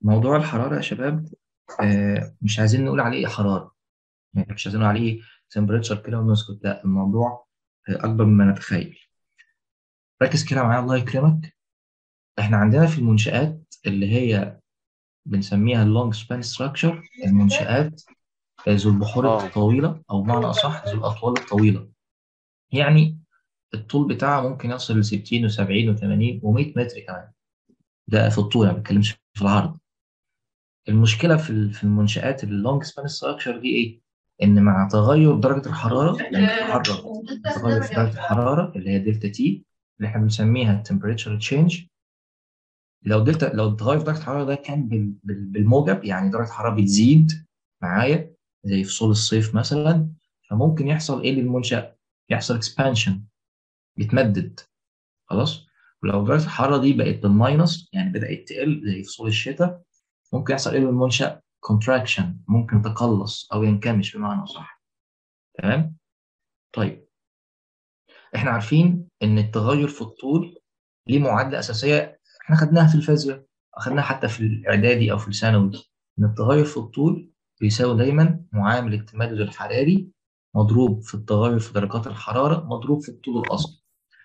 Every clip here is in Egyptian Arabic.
موضوع الحرارة يا شباب آه، مش عايزين نقول عليه حرارة يعني مش عايزين نقول عليه تمبريتشر كده ونسكت لا الموضوع آه، أكبر مما نتخيل ركز كده معايا الله يكرمك احنا عندنا في المنشآت اللي هي بنسميها اللونج سبان ستراكشر المنشآت ذو البحور اه الطويلة أو بمعنى أصح ذو الأطوال الطويلة يعني الطول بتاعها ممكن يصل ل 60 و70 و80 و100 متر كمان ده في الطول ما بتكلمش في العرض المشكله في ال- في المنشآت اللونج سبان ستراكشر دي ايه؟ ان مع تغير درجه الحراره يعني تتحرك تغير في درجه الحراره اللي هي دلتا تي اللي احنا بنسميها temperature change لو دلتا لو تغير في درجه الحراره ده كان بال- بال- بالموجب يعني درجه الحراره بتزيد معايا زي فصول الصيف مثلا فممكن يحصل ايه للمنشأ؟ يحصل expansion يتمدد خلاص ولو درجه الحراره دي بقت بالماينس يعني بدأت تقل زي فصول الشتاء ممكن يحصل ايه للمنشأ؟ contraction ممكن تقلص او ينكمش بمعنى صح تمام؟ طيب احنا عارفين ان التغير في الطول ليه معادله اساسيه احنا خدناها في الفيزياء اخدناها حتى في الاعدادي او في الثانوي ان التغير في الطول بيساوي دايما معامل التمدد الحراري مضروب في التغير في درجات الحراره مضروب في الطول الاصلي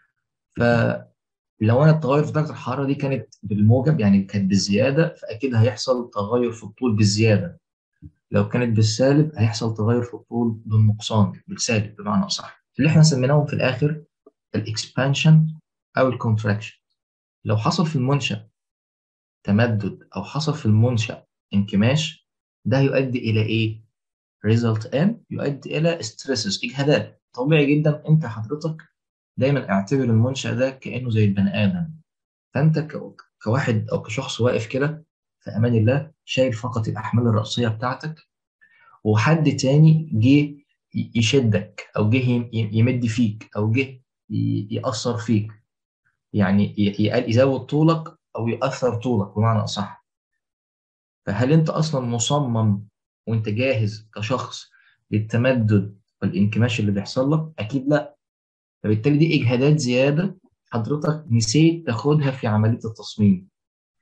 فلو انا التغير في درجه الحراره دي كانت بالموجب يعني كانت بالزياده فاكيد هيحصل تغير في الطول بالزياده لو كانت بالسالب هيحصل تغير في الطول بالنقصان بالسالب بمعنى اصح اللي احنا سميناهم في الاخر الاكسبانشن او الكونتراكشن لو حصل في المنشأ تمدد او حصل في المنشأ انكماش ده يؤدي الى ايه result n يؤدي الى stresses اجهادات طبيعي جدا انت حضرتك دايما اعتبر المنشأ ده كأنه زي البني ادم فانت ك- كواحد او كشخص واقف كده في امان الله شايل فقط الاحمال الرأسية بتاعتك وحد تاني جه ي- يشدك او جه يم- يمد فيك او جه ي- يأثر فيك يعني ي- ي- يزود طولك او يأثر طولك بمعنى اصح فهل انت اصلا مصمم وانت جاهز كشخص للتمدد والانكماش اللي بيحصل لك اكيد لا فبالتالي دي اجهادات زياده حضرتك نسيت تاخدها في عمليه التصميم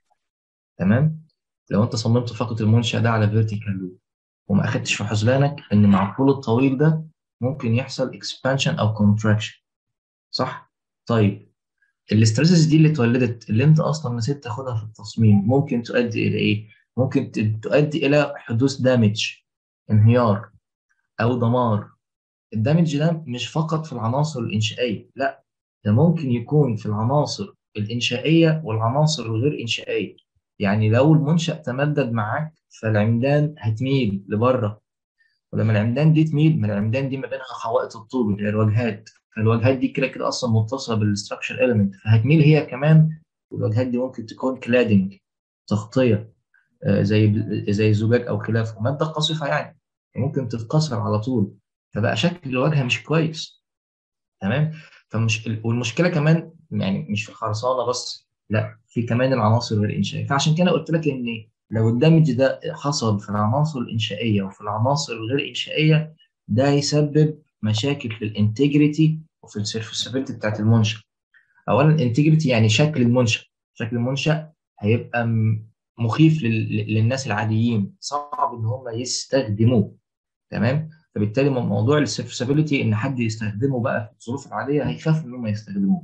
تمام لو انت صممت فقط المنشأ ده على فيرتيكال لوب وما اخدتش في حسبانك ان مع الطول الطويل ده ممكن يحصل اكسبانشن او كونتراكشن صح طيب الاسترسز دي اللي اتولدت اللي انت اصلا نسيت تاخدها في التصميم ممكن تؤدي الى ايه ممكن ت- تؤدي الى حدوث دامج انهيار او دمار الدامج ده مش فقط في العناصر الانشائيه لا ده ممكن يكون في العناصر الانشائيه والعناصر الغير انشائيه يعني لو المنشأ تمدد معاك فالعمدان هتميل لبره ولما العمدان دي تميل ما العمدان دي ما بينها حوائط الطوب اللي هي الواجهات فالواجهات دي كده كده اصلا متصله بالستراكشر اليمنت فهتميل هي كمان والواجهات دي ممكن تكون كلادنج تغطيه آه، زي زي الزجاج او خلافه ماده قصيفه يعني ممكن تتكسر على طول فبقى شكل الواجهه مش كويس تمام فمش والمشكله كمان يعني مش في الخرسانه بس لا في كمان العناصر غير الانشائيه فعشان كده قلت لك ان لو الدمج ده حصل في العناصر الانشائيه وفي العناصر الغير انشائيه ده يسبب مشاكل في الانتجريتي وفي السيرفيسابيلتي بتاعت المنشأ اولا الانتجريتي يعني شكل المنشأ شكل المنشأ هيبقى م- مخيف لل- للناس العاديين صعب ان هم يستخدموه تمام فبالتالي مو- موضوع السيرفيسابيلتي ان حد يستخدمه بقى في الظروف العاديه هيخاف ان هم يستخدموه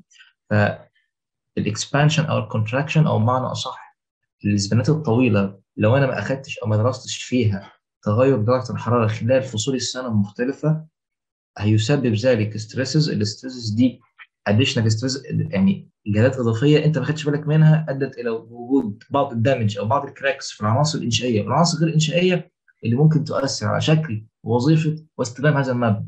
فالاكسبانشن او الكونتراكشن او بمعنى اصح السبانات الطويله لو انا ما اخدتش او ما درستش فيها تغير درجه الحراره خلال فصول السنه المختلفه هيسبب ذلك ستريسز الستريسز دي اديشنال ستريس يعني جهات اضافيه انت ما خدتش بالك منها ادت الى وجود بعض الدمج او بعض الكراكس في العناصر الانشائيه والعناصر غير الانشائيه اللي ممكن تؤثر على شكل ووظيفه واستخدام هذا المبنى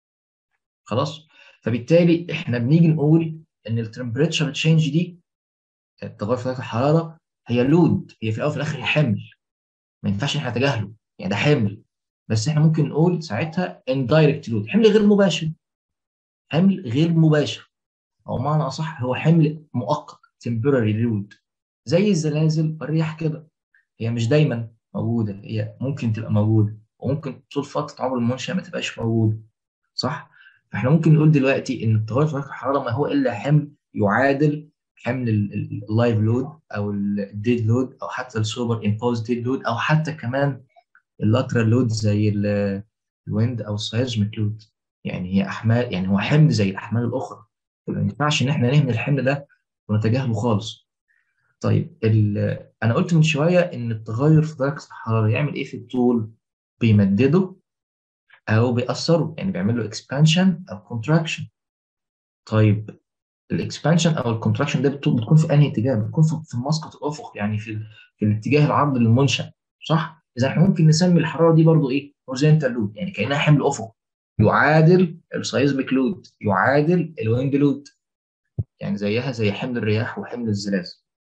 خلاص فبالتالي احنا بنيجي نقول ان التمبريتشر تشينج دي التغير في درجه الحراره هي لود هي في الاول وفي الاخر هي حمل ما ينفعش احنا نتجاهله يعني ده حمل بس احنا ممكن نقول ساعتها indirect load حمل غير مباشر حمل غير مباشر او معنى اصح هو حمل مؤقت temporary load زي الزلازل والرياح كده هي مش دايما موجوده هي ممكن تبقى موجوده وممكن طول فتره عمر المنشأ ما تبقاش موجوده صح فاحنا ممكن نقول دلوقتي ان التغير في درجه الحراره ما هو الا حمل يعادل حمل اللايف لود او الديد لود او حتى السوبر امبوز ديد لود او حتى كمان اللاترال لود زي الويند او السايزميك لود يعني هي احمال يعني هو حمل زي الاحمال الاخرى ما ينفعش ان احنا نهمل الحمل ده ونتجاهله خالص طيب انا قلت من شويه ان التغير في درجه الحراره يعمل ايه في الطول بيمدده او بيأثره يعني بيعمل له اكسبانشن او كونتراكشن طيب الاكسبانشن او الكونتراكشن ده بتكون في انهي اتجاه؟ بتكون في المسقط الافق يعني في في الاتجاه العرض للمنشا صح؟ اذا احنا ممكن نسمي الحراره دي برضو ايه؟ هورزنتال لود يعني كانها حمل افق يعادل السايزميك لود يعادل الويند لود يعني زيها زي حمل الرياح وحمل الزلازل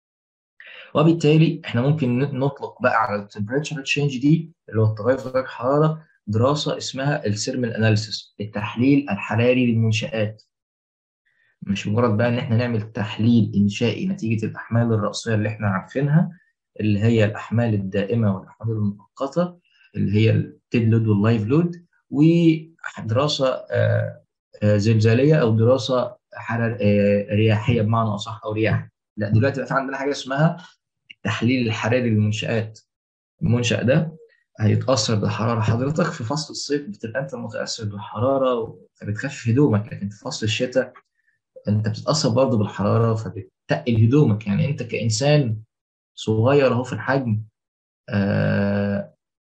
وبالتالي احنا ممكن نطلق بقى على التمبريتشر تشينج دي اللي هو التغير في درجه الحراره دراسه اسمها السيرمال اناليسيس التحليل الحراري للمنشات مش مجرد بقى ان احنا نعمل تحليل انشائي نتيجه الاحمال الرئيسيه اللي احنا عارفينها اللي هي الاحمال الدائمه والاحمال المؤقته اللي هي التيد لود واللايف لود ودراسه آه، آه، زلزاليه او دراسه حرار آه، رياحيه بمعنى اصح او رياح لا دلوقتي بقى في عندنا حاجه اسمها التحليل الحراري للمنشات المنشا ده هيتاثر بالحراره حضرتك في فصل الصيف بتبقى انت متاثر بالحراره فبتخفف هدومك لكن في فصل الشتاء انت بتتاثر برضه بالحراره فبتقل هدومك يعني انت كانسان صغير اهو في الحجم آه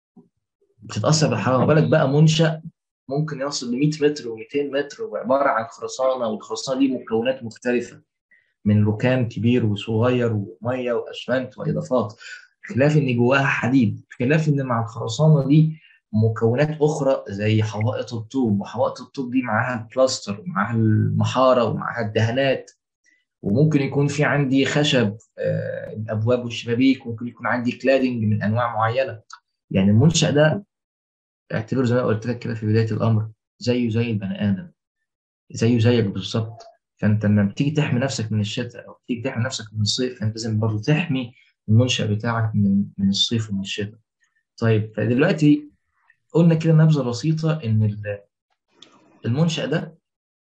بتتاثر بالحراره بالك بقى منشا ممكن يوصل ل 100 متر و200 متر وعباره عن خرسانه والخرسانه دي مكونات مختلفه من ركام كبير وصغير وميه واسمنت واضافات خلاف ان جواها حديد خلاف ان مع الخرسانه دي مكونات اخرى زي حوائط الطوب وحوائط الطوب دي معاها البلاستر ومعاها المحاره ومعاها الدهانات وممكن يكون في عندي خشب آه، الابواب والشبابيك ممكن يكون عندي كلادنج من انواع معينه يعني المنشا ده اعتبره زي ما قلت لك كده في بدايه الامر زيه زي البني ادم زيه زيك بالظبط فانت لما بتيجي تحمي نفسك من الشتاء او تيجي تحمي نفسك من الصيف فانت لازم برضه تحمي المنشا بتاعك من من الصيف ومن الشتاء طيب فدلوقتي قلنا كده نبذه بسيطه ان المنشا ده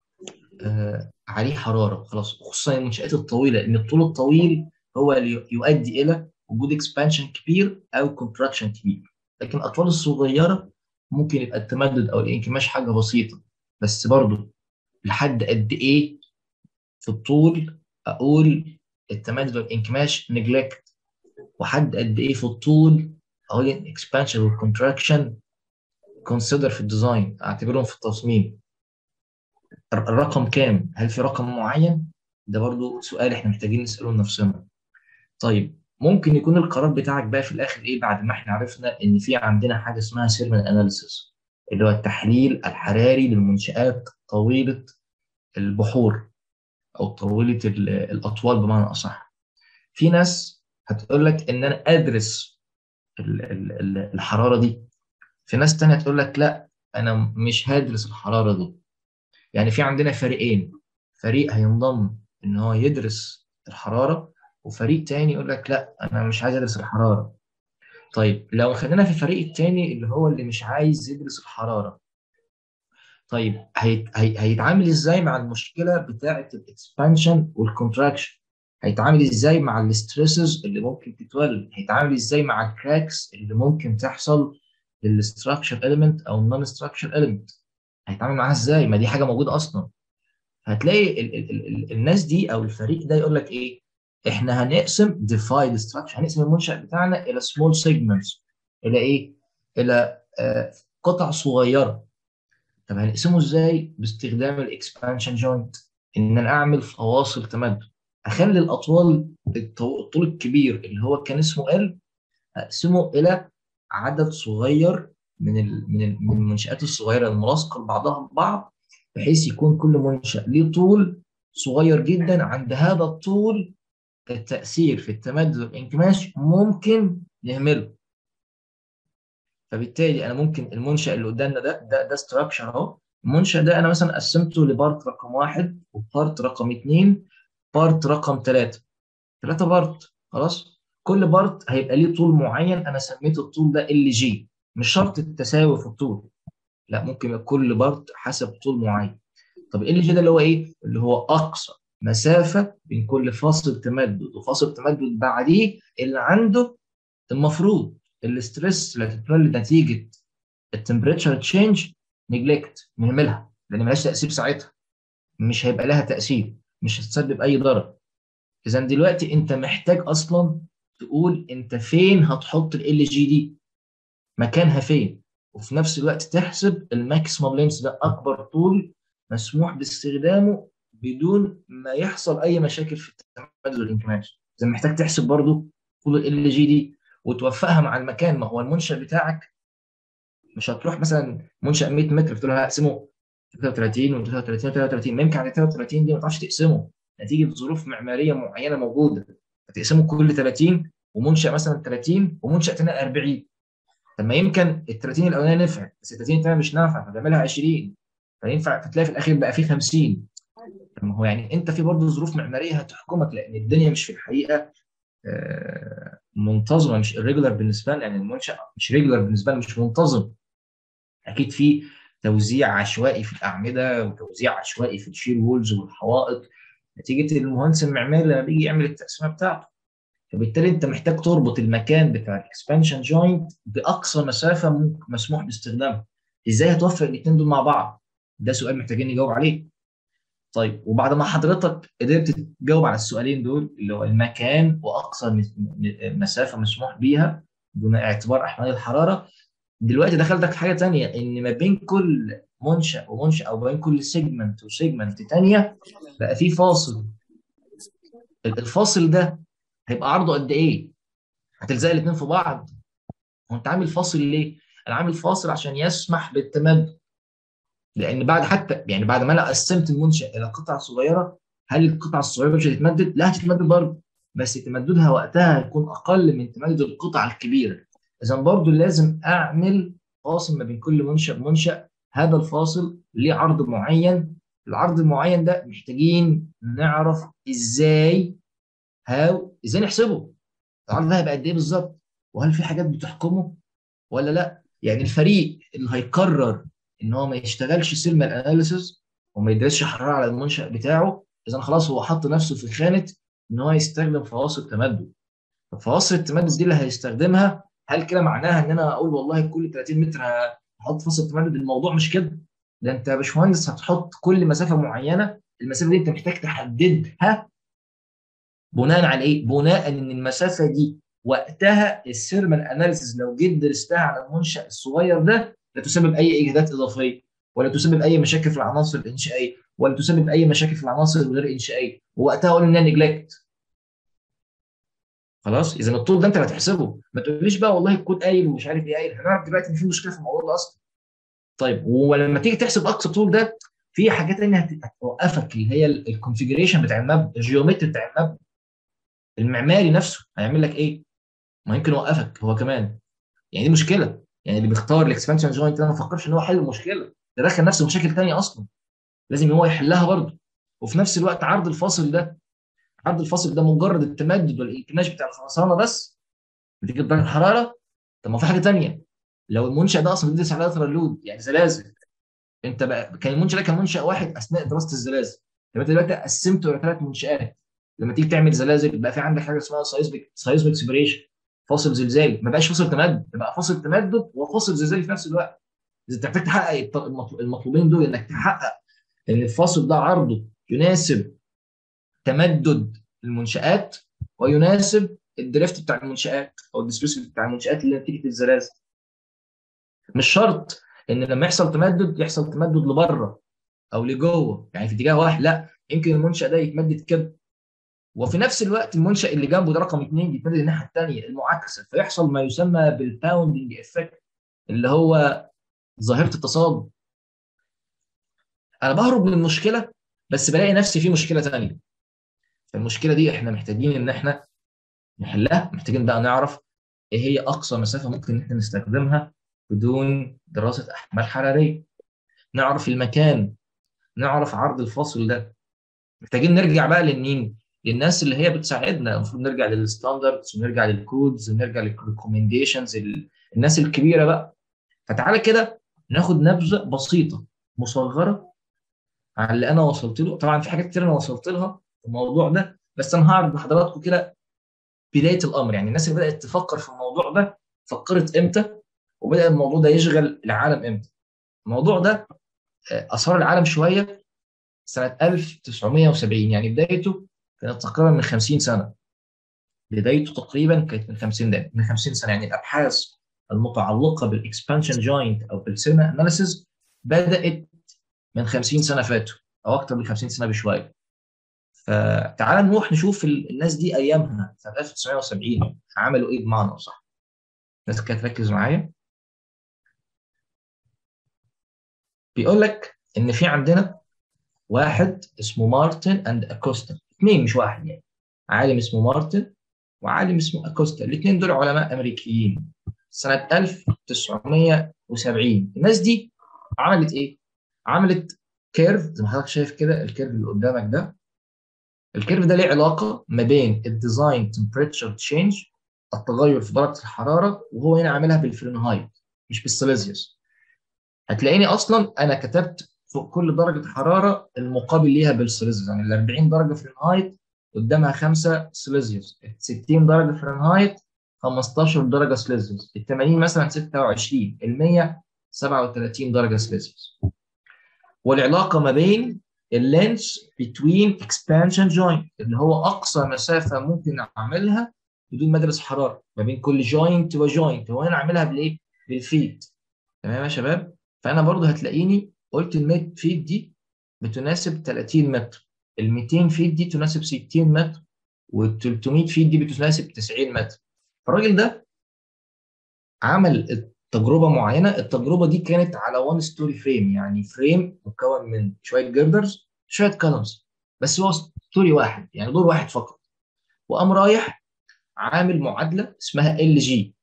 آه عليه حراره خلاص خصوصا المنشات الطويله لان الطول الطويل هو اللي يؤدي الى وجود اكسبانشن كبير او كونتراكشن كبير لكن الاطوال الصغيره ممكن يبقى التمدد او الانكماش حاجه بسيطه بس برضه لحد قد ايه في الطول اقول التمدد والانكماش نجلكت وحد قد ايه في الطول اقول الاكسبانشن والكونتراكشن كونسيدر في الديزاين اعتبرهم في التصميم الرقم كام هل في رقم معين ده برضو سؤال احنا محتاجين نساله لنفسنا طيب ممكن يكون القرار بتاعك بقى في الاخر ايه بعد ما احنا عرفنا ان في عندنا حاجه اسمها سيرمال اناليسيس اللي هو التحليل الحراري للمنشآت طويله البحور او طويله الاطوال بمعنى اصح في ناس هتقول لك ان انا ادرس الحراره دي في ناس تانية تقول لك لا انا مش هدرس الحراره دي يعني في عندنا فريقين فريق هينضم ان هو يدرس الحراره وفريق تاني يقول لك لا انا مش عايز ادرس الحراره طيب لو خلينا في الفريق التاني اللي هو اللي مش عايز يدرس الحراره طيب هيتعامل ازاي مع المشكله بتاعه الاكسبانشن والكونتراكشن هيتعامل ازاي مع الاستريسز اللي ممكن تتولد هيتعامل ازاي مع الكراكس اللي ممكن تحصل للستراكشر اليمنت او النون ستراكشر اليمنت هيتعامل معاها ازاي ما دي حاجه موجوده اصلا هتلاقي ال ال ال الناس دي او الفريق ده يقول لك ايه احنا هنقسم ديفايد ستراكشر هنقسم المنشا بتاعنا الى سمول سيجمنتس الى ايه الى آه قطع صغيره طب هنقسمه ازاي باستخدام الاكسبانشن جوينت ان انا اعمل فواصل تمدد اخلي الاطوال الطول الكبير اللي هو كان اسمه ال اقسمه الى عدد صغير من من من المنشات الصغيره الملاصقه لبعضها البعض بحيث يكون كل منشا ليه طول صغير جدا عند هذا الطول التاثير في التمدد والانكماش ممكن نهمله فبالتالي انا ممكن المنشا اللي قدامنا ده ده ده ستراكشر اهو المنشا ده انا مثلا قسمته لبارت رقم واحد وبارت رقم اثنين بارت رقم ثلاثه ثلاثه بارت خلاص كل بارت هيبقى ليه طول معين انا سميت الطول ده ال جي مش شرط التساوي في الطول لا ممكن يبقى كل بارت حسب طول معين طب ال جي ده اللي هو ايه اللي هو اقصى مسافه بين كل فاصل تمدد وفاصل تمدد بعديه اللي عنده المفروض الاستريس اللي هتتولد نتيجه التمبريتشر تشينج نجلكت نهملها لان ملهاش تاثير ساعتها مش هيبقى لها تاثير مش هتسبب اي ضرر اذا دلوقتي انت محتاج اصلا تقول انت فين هتحط ال جي دي مكانها فين وفي نفس الوقت تحسب الماكسيمم لينس ده اكبر طول مسموح باستخدامه بدون ما يحصل اي مشاكل في التمدد والانكماش اذا محتاج تحسب برضو طول ال جي دي وتوفقها مع المكان ما هو المنشا بتاعك مش هتروح مثلا منشا 100 متر تقول لها اقسمه 33 و33 و33 ما يمكن على 33 دي ما تعرفش تقسمه نتيجه ظروف معماريه معينه موجوده فتقسمه كل 30 ومنشا مثلا 30 ومنشا ثاني 40 طب ما يمكن ال 30 الاولانيه نفعت بس ال 30 الثانيه مش نافعه فتعملها 20 فينفع فتلاقي في الاخير بقى في 50 طب ما هو يعني انت في برضه ظروف معماريه هتحكمك لان الدنيا مش في الحقيقه منتظمه مش irregular بالنسبه لنا يعني المنشا مش ريجولار بالنسبه لنا مش منتظم اكيد في توزيع عشوائي في الاعمده وتوزيع عشوائي في الشير وولز والحوائط نتيجه المهندس المعماري لما بيجي يعمل التقسيمه بتاعته فبالتالي انت محتاج تربط المكان بتاع الاكسبانشن جوينت باقصى مسافه مسموح باستخدامها ازاي هتوفق الاثنين دول مع بعض ده سؤال محتاجين نجاوب عليه طيب وبعد ما حضرتك قدرت تجاوب على السؤالين دول اللي هو المكان واقصى مسافه مسموح بيها دون اعتبار احمال الحراره دلوقتي دخلتك في حاجه ثانيه ان ما بين كل منشا ومنشا او بين كل سيجمنت وسيجمنت ثانيه بقى في فاصل الفاصل ده هيبقى عرضه قد ايه؟ هتلزق الاثنين في بعض هو انت عامل فاصل ليه؟ انا عامل فاصل عشان يسمح بالتمدد لان بعد حتى يعني بعد ما انا قسمت المنشا الى قطع صغيره هل القطع الصغيره مش هتتمدد؟ لا هتتمدد برضه بس تمددها وقتها هيكون اقل من تمدد القطع الكبيره اذا برضه لازم اعمل فاصل ما بين كل منشا ومنشا هذا الفاصل ليه عرض معين العرض المعين ده محتاجين نعرف ازاي هاو ازاي نحسبه العرض ده هيبقى قد ايه بالظبط وهل في حاجات بتحكمه ولا لا يعني الفريق اللي هيقرر ان هو ما يشتغلش سيلمال اناليسيز وما يدرسش حراره على المنشا بتاعه اذا خلاص هو حط نفسه في خانه ان هو يستخدم فواصل تمدد فواصل التمدد دي اللي هيستخدمها هل كده معناها ان انا اقول والله كل 30 متر هحط فاصل تمدد الموضوع مش كده ده انت يا باشمهندس هتحط كل مسافه معينه المسافه دي انت محتاج تحددها بناء على ايه؟ بناء ان المسافه دي وقتها السيرمال اناليسيز لو جيت درستها على المنشا الصغير ده لا تسبب اي اجهادات اضافيه ولا تسبب اي مشاكل في العناصر الانشائيه ولا تسبب اي مشاكل في العناصر الغير انشائيه ووقتها اقول انها نجلكت خلاص اذا الطول ده انت اللي هتحسبه ما تقوليش بقى والله الكود قايل ومش عارف ايه قايل هنعرف دلوقتي ان في مشكله في الموضوع ده اصلا طيب ولما تيجي تحسب اقصى طول ده في حاجات ثانيه هتوقفك اللي هي الكونفجريشن بتاع المبنى الجيومتري بتاع المبنى المعماري نفسه هيعمل لك ايه؟ ما يمكن يوقفك هو كمان يعني دي مشكله يعني اللي بيختار الاكسبانشن جوينت ده ما فكرش ان هو حل المشكله ده دخل نفسه مشاكل ثانيه اصلا لازم هو يحلها برضه وفي نفس الوقت عرض الفاصل ده عرض الفاصل ده مجرد التمدد والانكماش بتاع الخرسانه بس نتيجه درجه الحراره طب ما في حاجه ثانيه لو المنشا ده اصلا بيدرس على اثر اللود يعني زلازل انت بقى كان المنشا ده كان منشا واحد اثناء دراسه الزلازل طب انت دلوقتي قسمته الى ثلاث منشات لما تيجي تعمل زلازل يبقى في عندك حاجه اسمها سايزميك سايزميك سيبريشن فاصل زلزالي ما بقاش فاصل تمدد بقى فاصل تمدد وفاصل زلزالي في نفس الوقت اذا انت محتاج تحقق المطلوبين دول انك تحقق ان الفاصل ده عرضه يناسب تمدد المنشات ويناسب الدريفت بتاع المنشات او الديسبيسمنت بتاع المنشات اللي نتيجه الزلازل مش شرط ان لما يحصل تمدد يحصل تمدد لبره او لجوه يعني في اتجاه واحد لا يمكن المنشا ده يتمدد كده وفي نفس الوقت المنشا اللي جنبه ده رقم اثنين يتمدد الناحيه الثانيه المعاكسه فيحصل ما يسمى بالباوندنج افكت اللي هو ظاهره التصادم انا بهرب من المشكله بس بلاقي نفسي في مشكله ثانيه فالمشكله دي احنا محتاجين ان احنا نحلها محتاجين بقى نعرف ايه هي اقصى مسافه ممكن ان احنا نستخدمها بدون دراسه احمال حراريه نعرف المكان نعرف عرض الفاصل ده محتاجين نرجع بقى لمين للناس اللي هي بتساعدنا المفروض نرجع للستاندردز ونرجع للكودز ونرجع للريكومنديشنز الناس الكبيره بقى فتعالى كده ناخد نبذه بسيطه مصغره على اللي انا وصلت له طبعا في حاجات كتير انا وصلت لها في الموضوع ده بس انا هعرض لحضراتكم كده بدايه الامر يعني الناس اللي بدات تفكر في الموضوع ده فكرت امتى وبدا الموضوع ده يشغل العالم امتى الموضوع ده اثار العالم شويه سنه 1970 يعني بدايته كانت تقريبا من 50 سنه بدايته تقريبا كانت من 50 ده من 50 سنه يعني الابحاث المتعلقه بالاكسبانشن جوينت او بالسينما اناليسيز بدات من 50 سنه فاتوا او اكثر من 50 سنه بشويه فتعال نروح نشوف الناس دي ايامها سنه 1970 عملوا ايه بمعنى اصح الناس كانت تركز معايا بيقول لك ان في عندنا واحد اسمه مارتن اند اكوستا اثنين مش واحد يعني عالم اسمه مارتن وعالم اسمه اكوستا الاثنين دول علماء امريكيين سنه 1970 الناس دي عملت ايه؟ عملت كيرف زي ما حضرتك شايف كده الكيرف اللي قدامك ده الكيرف ده ليه علاقه ما بين الديزاين تمبريتشر تشينج التغير في درجه الحراره وهو هنا عاملها بالفرنهايت مش بالسيليزيوس هتلاقيني اصلا انا كتبت فوق كل درجه حراره المقابل ليها بالسيليزيوس يعني ال 40 درجه فرنهايت قدامها 5 سيليزيوس 60 درجه فرنهايت 15 درجه سيليزيوس ال 80 مثلا 26 ال 100 37 درجه سيليزيوس والعلاقه ما بين اللينس بتوين اكسبانشن جوينت اللي هو اقصى مسافه ممكن اعملها بدون ما ادرس حراره ما بين كل جوينت وجوينت هو انا اعملها بالايه؟ بالفيت تمام يا شباب؟ فانا برضو هتلاقيني قلت ال 100 فيت دي بتناسب 30 متر ال 200 فيت دي تناسب 60 متر وال 300 فيت دي بتناسب 90 متر فالراجل ده عمل تجربه معينه التجربه دي كانت على وان ستوري فريم يعني فريم مكون من شويه جردرز شويه كولمز بس هو ستوري واحد يعني دور واحد فقط وقام رايح عامل معادله اسمها ال جي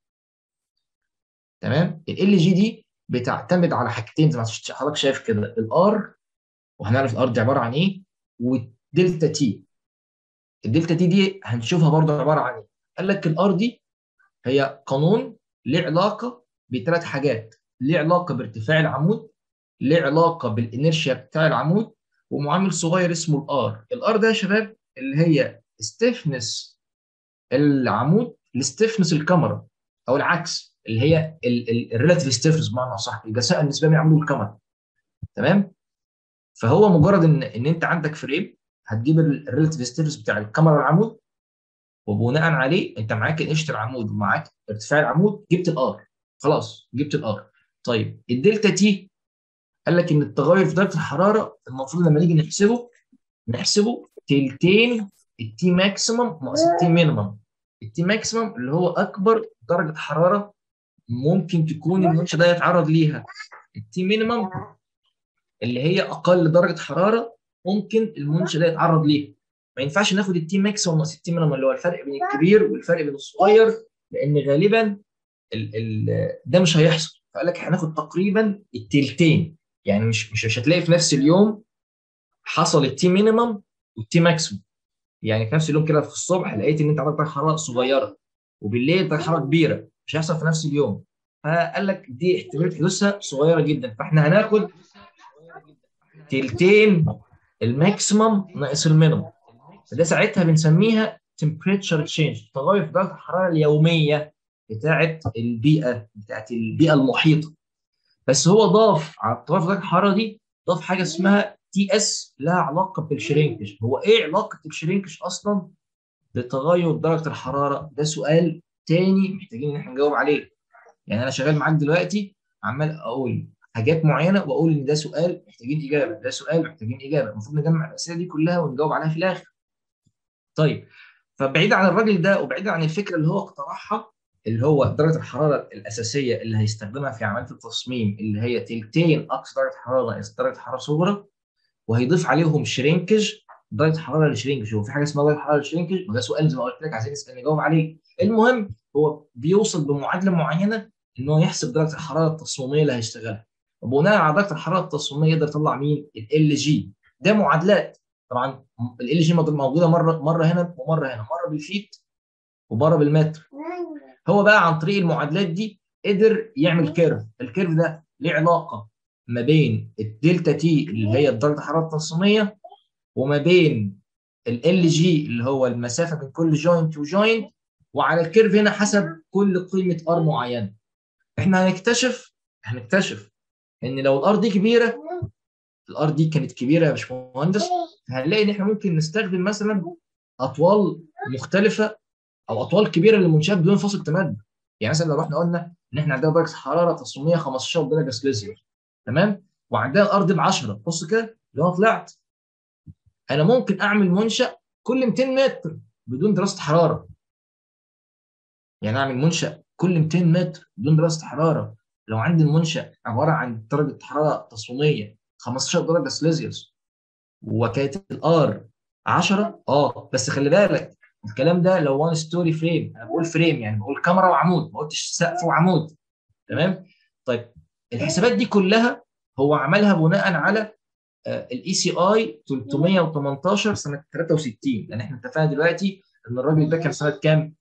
تمام ال جي دي بتعتمد على حاجتين زي ما حضرتك شايف كده الار وهنعرف الار دي عباره عن ايه والدلتا تي الدلتا تي دي هنشوفها برضه عباره عن ايه قال لك الار دي هي قانون ليه علاقه بثلاث حاجات ليه علاقه بارتفاع العمود ليه علاقه بالانرشيا بتاع العمود ومعامل صغير اسمه الار الار ده يا شباب اللي هي ستيفنس العمود لستيفنس الكاميرا او العكس اللي هي الريلاتيف ستيفنس بمعنى صح الجساء النسبيه من عمود الكاميرا تمام فهو مجرد ان ان انت عندك فريم هتجيب الريلاتيف ستيفنس بتاع الكاميرا والعمود وبناء عليه انت معاك انشة العمود ومعاك ارتفاع العمود جبت الار خلاص جبت الار طيب الدلتا تي قال لك ان التغير في درجه الحراره المفروض لما نيجي نحسبه نحسبه تلتين التي ماكسيمم ناقص التي مينيمم التي ماكسيمم اللي هو اكبر درجه حراره ممكن تكون المنشا ده يتعرض ليها التي مينيمم اللي هي اقل درجه حراره ممكن المنشا ده يتعرض ليها ما ينفعش ناخد التي ماكسيمم ناقص التي مينيمم اللي هو الفرق بين الكبير والفرق بين الصغير لان غالبا ال ال ده مش هيحصل فقال لك هناخد تقريبا التلتين يعني مش مش هتلاقي في نفس اليوم حصل التي مينيمم والتي ماكسيمم يعني في نفس اليوم كده في الصبح لقيت ان انت عندك درجه حراره صغيره وبالليل درجه حراره كبيره مش هيحصل في نفس اليوم فقال لك دي احتماليه حدوثها صغيره جدا فاحنا هناخد تلتين الماكسيمم ناقص المينيمم فده ساعتها بنسميها temperature change تغير في درجه الحراره اليوميه بتاعه البيئه بتاعه البيئه المحيطه بس هو ضاف على التغير في درجه الحراره دي ضاف حاجه اسمها تي اس لها علاقه بالشرينكج هو ايه علاقه الشرينكج اصلا بتغير درجه الحراره ده سؤال تاني محتاجين ان احنا نجاوب عليه يعني انا شغال معاك دلوقتي عمال اقول حاجات معينه واقول ان ده سؤال محتاجين اجابه ده سؤال محتاجين اجابه المفروض نجمع الاسئله دي كلها ونجاوب عليها في الاخر طيب فبعيد عن الراجل ده وبعيد عن الفكره اللي هو اقترحها اللي هو درجه الحراره الاساسيه اللي هيستخدمها في عمليه التصميم اللي هي تلتين اقصى درجه حراره ناقص درجه حراره صغرى وهيضيف عليهم شرينكج درجه حراره للشرينكج هو في حاجه اسمها درجه حراره للشرينكج وده سؤال زي ما قلت لك عايزين نسال نجاوب عليه المهم هو بيوصل بمعادله معينه ان هو يحسب درجه الحراره التصميميه اللي هيشتغلها وبناء على درجه الحراره التصميميه يقدر يطلع مين؟ ال جي ده معادلات طبعا ال جي موجوده مره مره هنا ومره هنا مره بالفيت ومره بالمتر هو بقى عن طريق المعادلات دي قدر يعمل كيرف الكيرف ده ليه علاقه ما بين الدلتا تي اللي هي درجه الحراره التصميميه وما بين ال جي اللي هو المسافه بين كل جوينت وجوينت وعلى الكيرف هنا حسب كل قيمه ار معينه احنا هنكتشف هنكتشف ان لو الار دي كبيره الار دي كانت كبيره يا باشمهندس هنلاقي ان احنا ممكن نستخدم مثلا اطوال مختلفه او اطوال كبيره للمنشات بدون فاصل تمدد يعني مثلا لو رحنا قلنا ان احنا عندنا درجه حراره تصميميه 15 درجه سلسيوس تمام وعندنا الارض ب 10 بص كده لو انا طلعت انا ممكن اعمل منشا كل 200 متر بدون دراسه حراره يعني اعمل منشا كل 200 متر بدون دراسه حراره لو عندي المنشا عباره عن درجه حراره تصميميه 15 درجه سلسيوس وكانت الار 10 اه بس خلي بالك الكلام ده لو وان ستوري فريم انا بقول فريم يعني بقول كاميرا وعمود ما قلتش سقف وعمود تمام طيب الحسابات دي كلها هو عملها بناء على الاي سي اي 318 سنه 63 لان احنا اتفقنا دلوقتي ان الراجل ده كان سنه كام؟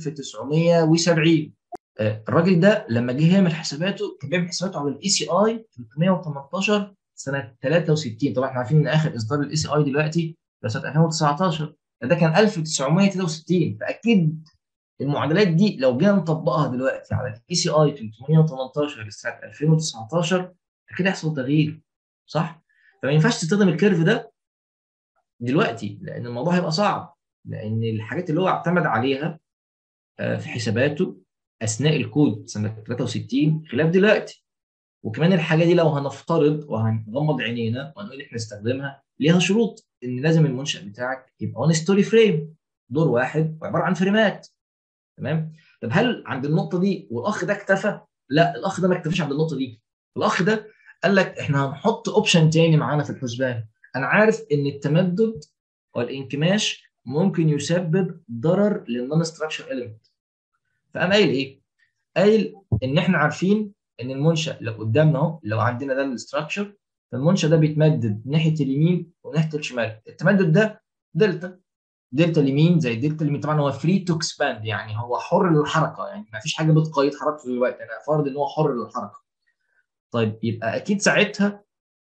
1970 الراجل ده لما جه يعمل حساباته كان بيعمل حساباته على الاي سي اي 318 سنه 63 طبعا احنا عارفين ان اخر اصدار الاي سي اي دلوقتي ده سنه 2019 ده كان 1963 فاكيد المعادلات دي لو جينا نطبقها دلوقتي على الاي سي اي 318 لسنه 2019 اكيد هيحصل تغيير صح؟ فما ينفعش تستخدم الكيرف ده دلوقتي لان الموضوع هيبقى صعب لان الحاجات اللي هو اعتمد عليها في حساباته اثناء الكود سنه 63 خلاف دلوقتي وكمان الحاجه دي لو هنفترض وهنغمض عينينا وهنقول احنا نستخدمها ليها شروط ان لازم المنشا بتاعك يبقى اون ستوري فريم دور واحد وعباره عن فريمات تمام طب هل عند النقطه دي والاخ ده اكتفى؟ لا الاخ ده ما اكتفاش عند النقطه دي الاخ ده قال لك احنا هنحط اوبشن تاني معانا في الحسبان انا عارف ان التمدد والانكماش ممكن يسبب ضرر للنون ستراكشر اليمنت فقام قايل ايه؟ قايل ان احنا عارفين ان المنشا لو قدامنا اهو لو عندنا ده الاستراكشر فالمنشا ده بيتمدد ناحيه اليمين وناحيه الشمال التمدد ده دلتا دلتا اليمين زي دلتا اليمين طبعا هو فري تو اكسباند يعني هو حر للحركه يعني ما فيش حاجه بتقيد حركته دلوقتي انا فرض ان هو حر للحركه طيب يبقى اكيد ساعتها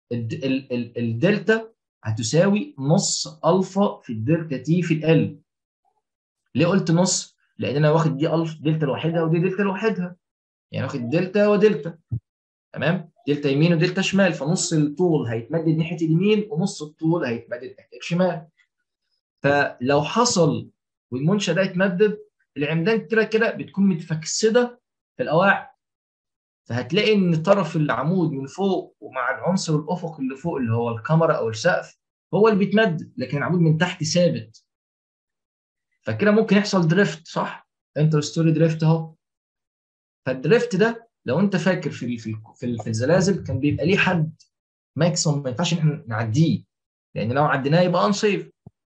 الدلتا هتساوي نص الفا في الدلتا تي في ال ليه قلت نص؟ لان انا واخد دي الفا دلتا لوحدها ودي دلتا لوحدها يعني واخد دلتا ودلتا تمام دلتا يمين ودلتا شمال فنص الطول هيتمدد ناحيه اليمين ونص الطول هيتمدد ناحيه الشمال فلو حصل والمنشا ده يتمدد العمدان كده كده بتكون متفكسده في القواعد فهتلاقي ان طرف العمود من فوق ومع العنصر الافقي اللي فوق اللي هو الكاميرا او السقف هو اللي بيتمدد لكن العمود من تحت ثابت فكده ممكن يحصل دريفت صح انتر ستوري دريفت اهو فالدريفت ده لو انت فاكر في في في, في الزلازل كان بيبقى ليه حد ماكسيموم ما ينفعش ان احنا نعديه لان لو عديناه يبقى انسيف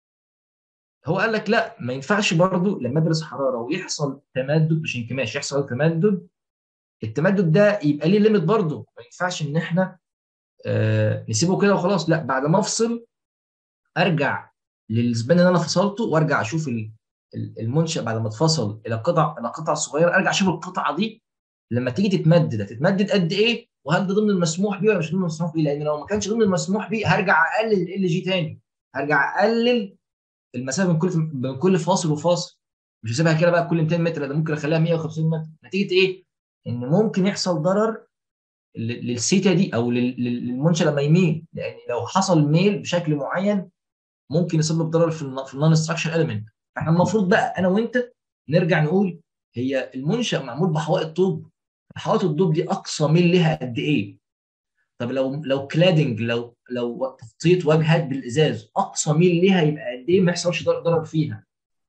هو قال لك لا ما ينفعش برضه لما ادرس حراره ويحصل تمدد مش انكماش يحصل تمدد التمدد ده يبقى ليه ليميت برضه ما ينفعش ان احنا آه نسيبه كده وخلاص لا بعد ما افصل ارجع للسبان اللي انا فصلته وارجع اشوف المنشا بعد ما اتفصل الى قطع الى قطع صغيره ارجع اشوف القطعه دي لما تيجي تتمدد هتتمدد قد ايه وهل ده ضمن المسموح بيه ولا مش ضمن المسموح بيه لان لو ما كانش ضمن المسموح بيه هرجع اقلل ال جي تاني هرجع اقلل المسافه من كل بين كل فاصل وفاصل مش هسيبها كده بقى كل 200 متر ده ممكن اخليها 150 متر نتيجه ايه؟ ان ممكن يحصل ضرر للسيتا دي او للمنشا لما يميل لان لو حصل ميل بشكل معين ممكن يسبب ضرر في في النون ستراكشر اليمنت فاحنا المفروض بقى انا وانت نرجع نقول هي المنشا معمول بحوائط طوب حوائط الطوب دي اقصى ميل ليها قد ايه؟ طب لو لو كلادنج لو لو تغطيه واجهات بالازاز اقصى ميل ليها يبقى قد ايه ما يحصلش ضرر فيها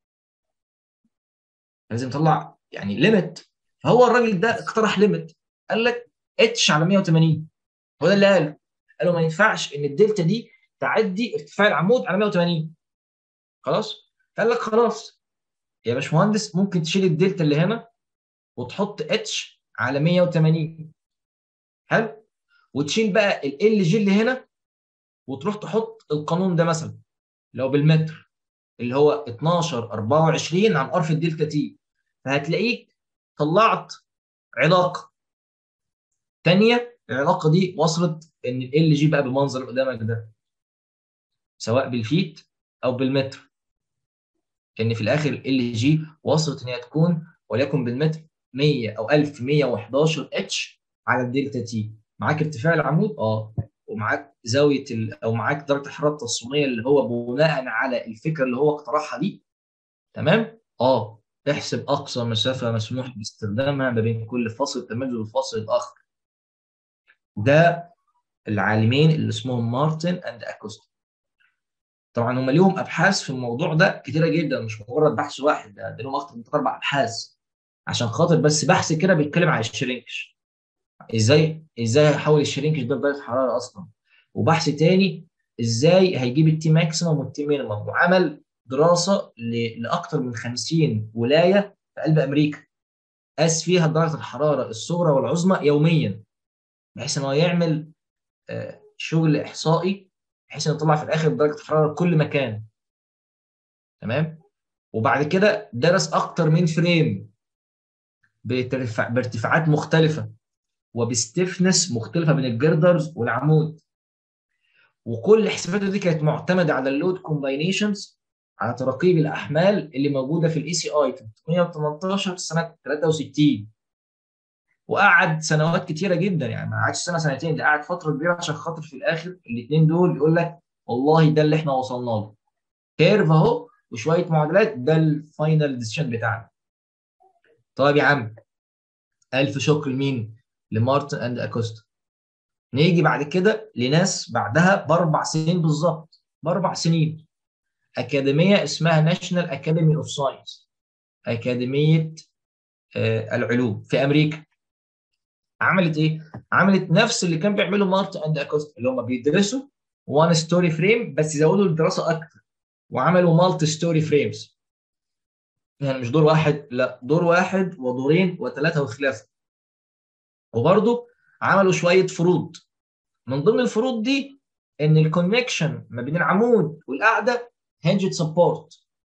لازم نطلع يعني ليميت فهو الراجل ده اقترح ليميت قال لك اتش على 180 هو ده اللي قاله قالوا ما ينفعش ان الدلتا دي تعدي ارتفاع العمود على 180 خلاص قال لك خلاص يا باشمهندس ممكن تشيل الدلتا اللي هنا وتحط اتش على 180 حلو وتشيل بقى ال جي اللي هنا وتروح تحط القانون ده مثلا لو بالمتر اللي هو 12 24 عن ار في الدلتا تي فهتلاقيك طلعت علاقه ثانيه العلاقه دي وصلت ان ال جي بقى بالمنظر اللي قدامك ده سواء بالفيت او بالمتر ان في الاخر ال جي وصلت ان هي تكون وليكن بالمتر 100 او 1111 اتش على الدلتا تي معاك ارتفاع العمود اه ومعاك زاويه ال... او معاك درجه الحراره التصميميه اللي هو بناء على الفكره اللي هو اقترحها دي تمام اه احسب اقصى مسافه مسموح باستخدامها ما بين كل فاصل تمدد والفاصل الاخر ده العالمين اللي اسمهم مارتن اند اكوستا طبعا هم ليهم ابحاث في الموضوع ده كتيره جدا مش مجرد بحث واحد ده, ده لهم اكتر من اربع ابحاث عشان خاطر بس بحث كده بيتكلم على الشرينكش ازاي ازاي هيحول الشرينكش ده لدرجه حراره اصلا وبحث تاني ازاي هيجيب التي ماكسيمم والتي مينيمم وعمل دراسه لاكثر من 50 ولايه في قلب امريكا قاس فيها درجه الحراره الصغرى والعظمى يوميا بحيث ان هو يعمل شغل احصائي بحيث انه يطلع في الاخر درجه الحراره لكل مكان تمام وبعد كده درس اكتر من فريم بارتفاعات مختلفه وبستفنس مختلفه بين الجردرز والعمود وكل حساباته دي كانت معتمده على اللود كومباينيشنز على تراكيب الاحمال اللي موجوده في الاي سي اي 318 سنه 63 وقعد سنوات كتيره جدا يعني ما قعدش سنه سنتين ده قعد فتره كبيره عشان خاطر في الاخر الاثنين دول يقول لك والله ده اللي احنا وصلنا له كيرف اهو وشويه معادلات ده الفاينل ديسيشن بتاعنا طيب يا عم الف شكر لمين؟ لمارتن اند اكوستا نيجي بعد كده لناس بعدها باربع سنين بالظبط باربع سنين اكاديميه اسمها ناشونال اكاديمي اوف ساينس اكاديميه آه العلوم في امريكا عملت ايه؟ عملت نفس اللي كان بيعمله مارتن اند اكوستا اللي هم بيدرسوا وان ستوري فريم بس زودوا الدراسه اكتر وعملوا مالتي ستوري فريمز يعني مش دور واحد لا دور واحد ودورين وثلاثه وخلافه وبرضه عملوا شويه فروض من ضمن الفروض دي ان الكونكشن ما بين العمود والقاعده هنجد سبورت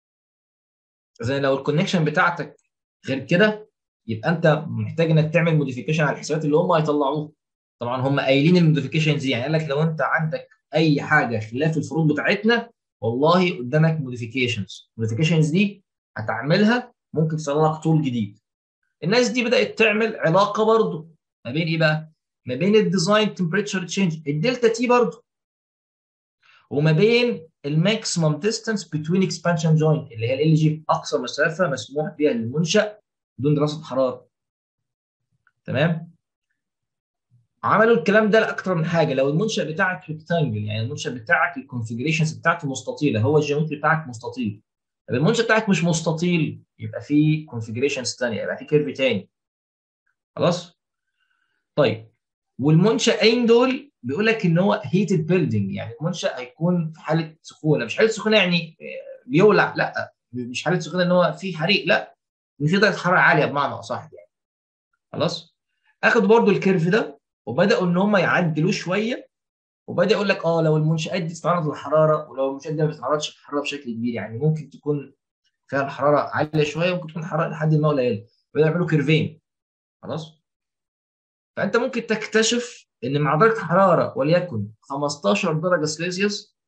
زي لو الكونكشن بتاعتك غير كده يبقى انت محتاج انك تعمل موديفيكيشن على الحسابات اللي هم هيطلعوها طبعا هم قايلين الموديفيكيشنز دي يعني قال لك لو انت عندك اي حاجه خلاف الفروض بتاعتنا والله قدامك موديفيكيشنز الموديفيكيشنز دي هتعملها ممكن تصنع لك طول جديد الناس دي بدات تعمل علاقه برضه ما بين ايه بقى ما بين الديزاين تمبريتشر تشينج الدلتا تي برضه وما بين الماكسيمم ديستانس بتوين اكسبانشن جوينت اللي هي ال جي اقصى مسافه مسموح بها للمنشا بدون دراسه حراره تمام عملوا الكلام ده لاكثر من حاجه لو المنشا بتاعك ريكتانجل يعني المنشا بتاعك الكونفجريشنز بتاعته مستطيله هو الجيومتري بتاعك مستطيل طب المنشا بتاعك مش مستطيل يبقى في كونفجريشنز ثانيه يبقى في كيرف ثاني خلاص طيب والمنشأين دول بيقول لك ان هو هيتد بيلدينج يعني المنشأ هيكون في حاله سخونه مش حاله سخونه يعني بيولع لا مش حاله سخونه ان هو في حريق لا ان في درجه حراره عاليه بمعنى اصح يعني خلاص اخدوا برضو الكيرف ده وبداوا ان هم يعدلوه شويه وبدا يقول لك اه لو المنشات دي بتتعرض للحراره ولو المنشات دي ما بتتعرضش للحراره بشكل كبير يعني ممكن تكون فيها الحراره عاليه شويه ممكن تكون الحراره لحد ما قليله بدأوا يعملوا كيرفين خلاص فانت ممكن تكتشف ان مع درجه حراره وليكن 15 درجه سليزيوس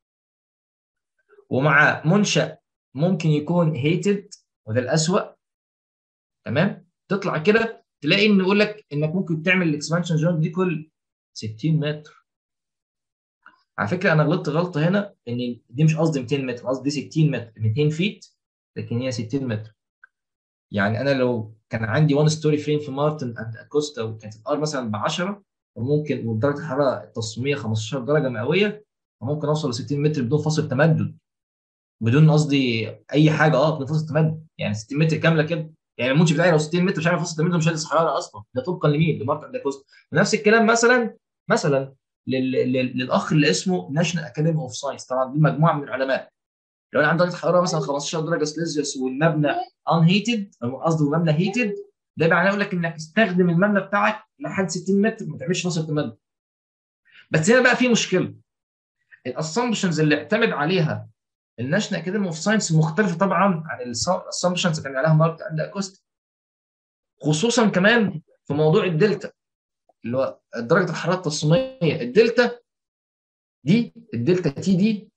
ومع منشا ممكن يكون هيتد وده الاسوأ تمام تطلع كده تلاقي ان يقول لك انك ممكن تعمل الاكسبانشن جوينت دي كل 60 متر على فكره انا غلطت غلطه هنا ان دي مش قصدي 200 متر قصدي 60 متر 200 فيت لكن هي 60 متر يعني انا لو كان عندي وان ستوري فريم في مارتن اند اكوستا وكانت الار مثلا ب 10 وممكن ودرجه الحراره التصميميه 15 درجه مئويه وممكن اوصل ل 60 متر بدون فاصل تمدد بدون قصدي اي حاجه اه بدون فاصل تمدد يعني 60 متر كامله كده يعني المنشأ بتاعي لو 60 متر مش عارف فاصل تمدد مش هيلبس حراره اصلا ده طبقا لمين؟ لمارتن اند اكوستا ونفس الكلام مثلا مثلا لل... لل... للاخ اللي اسمه ناشونال اكاديمي اوف ساينس طبعا دي مجموعه من العلماء لو انا عندي درجه حراره مثلا 15 درجه سليزيوس والمبنى ان هيتد قصدي المبنى هيتد ده معناه يقول لك انك استخدم المبنى بتاعك لحد 60 متر ما تعملش فاصل تمدد بس هنا بقى في مشكله الاسامبشنز اللي اعتمد عليها الناشونال اكاديمي اوف ساينس مختلفه طبعا عن الاسامبشنز اللي كان عليها مارك اند اكوست خصوصا كمان في موضوع الدلتا اللي هو درجه الحراره التصميميه الدلتا دي الدلتا تي دي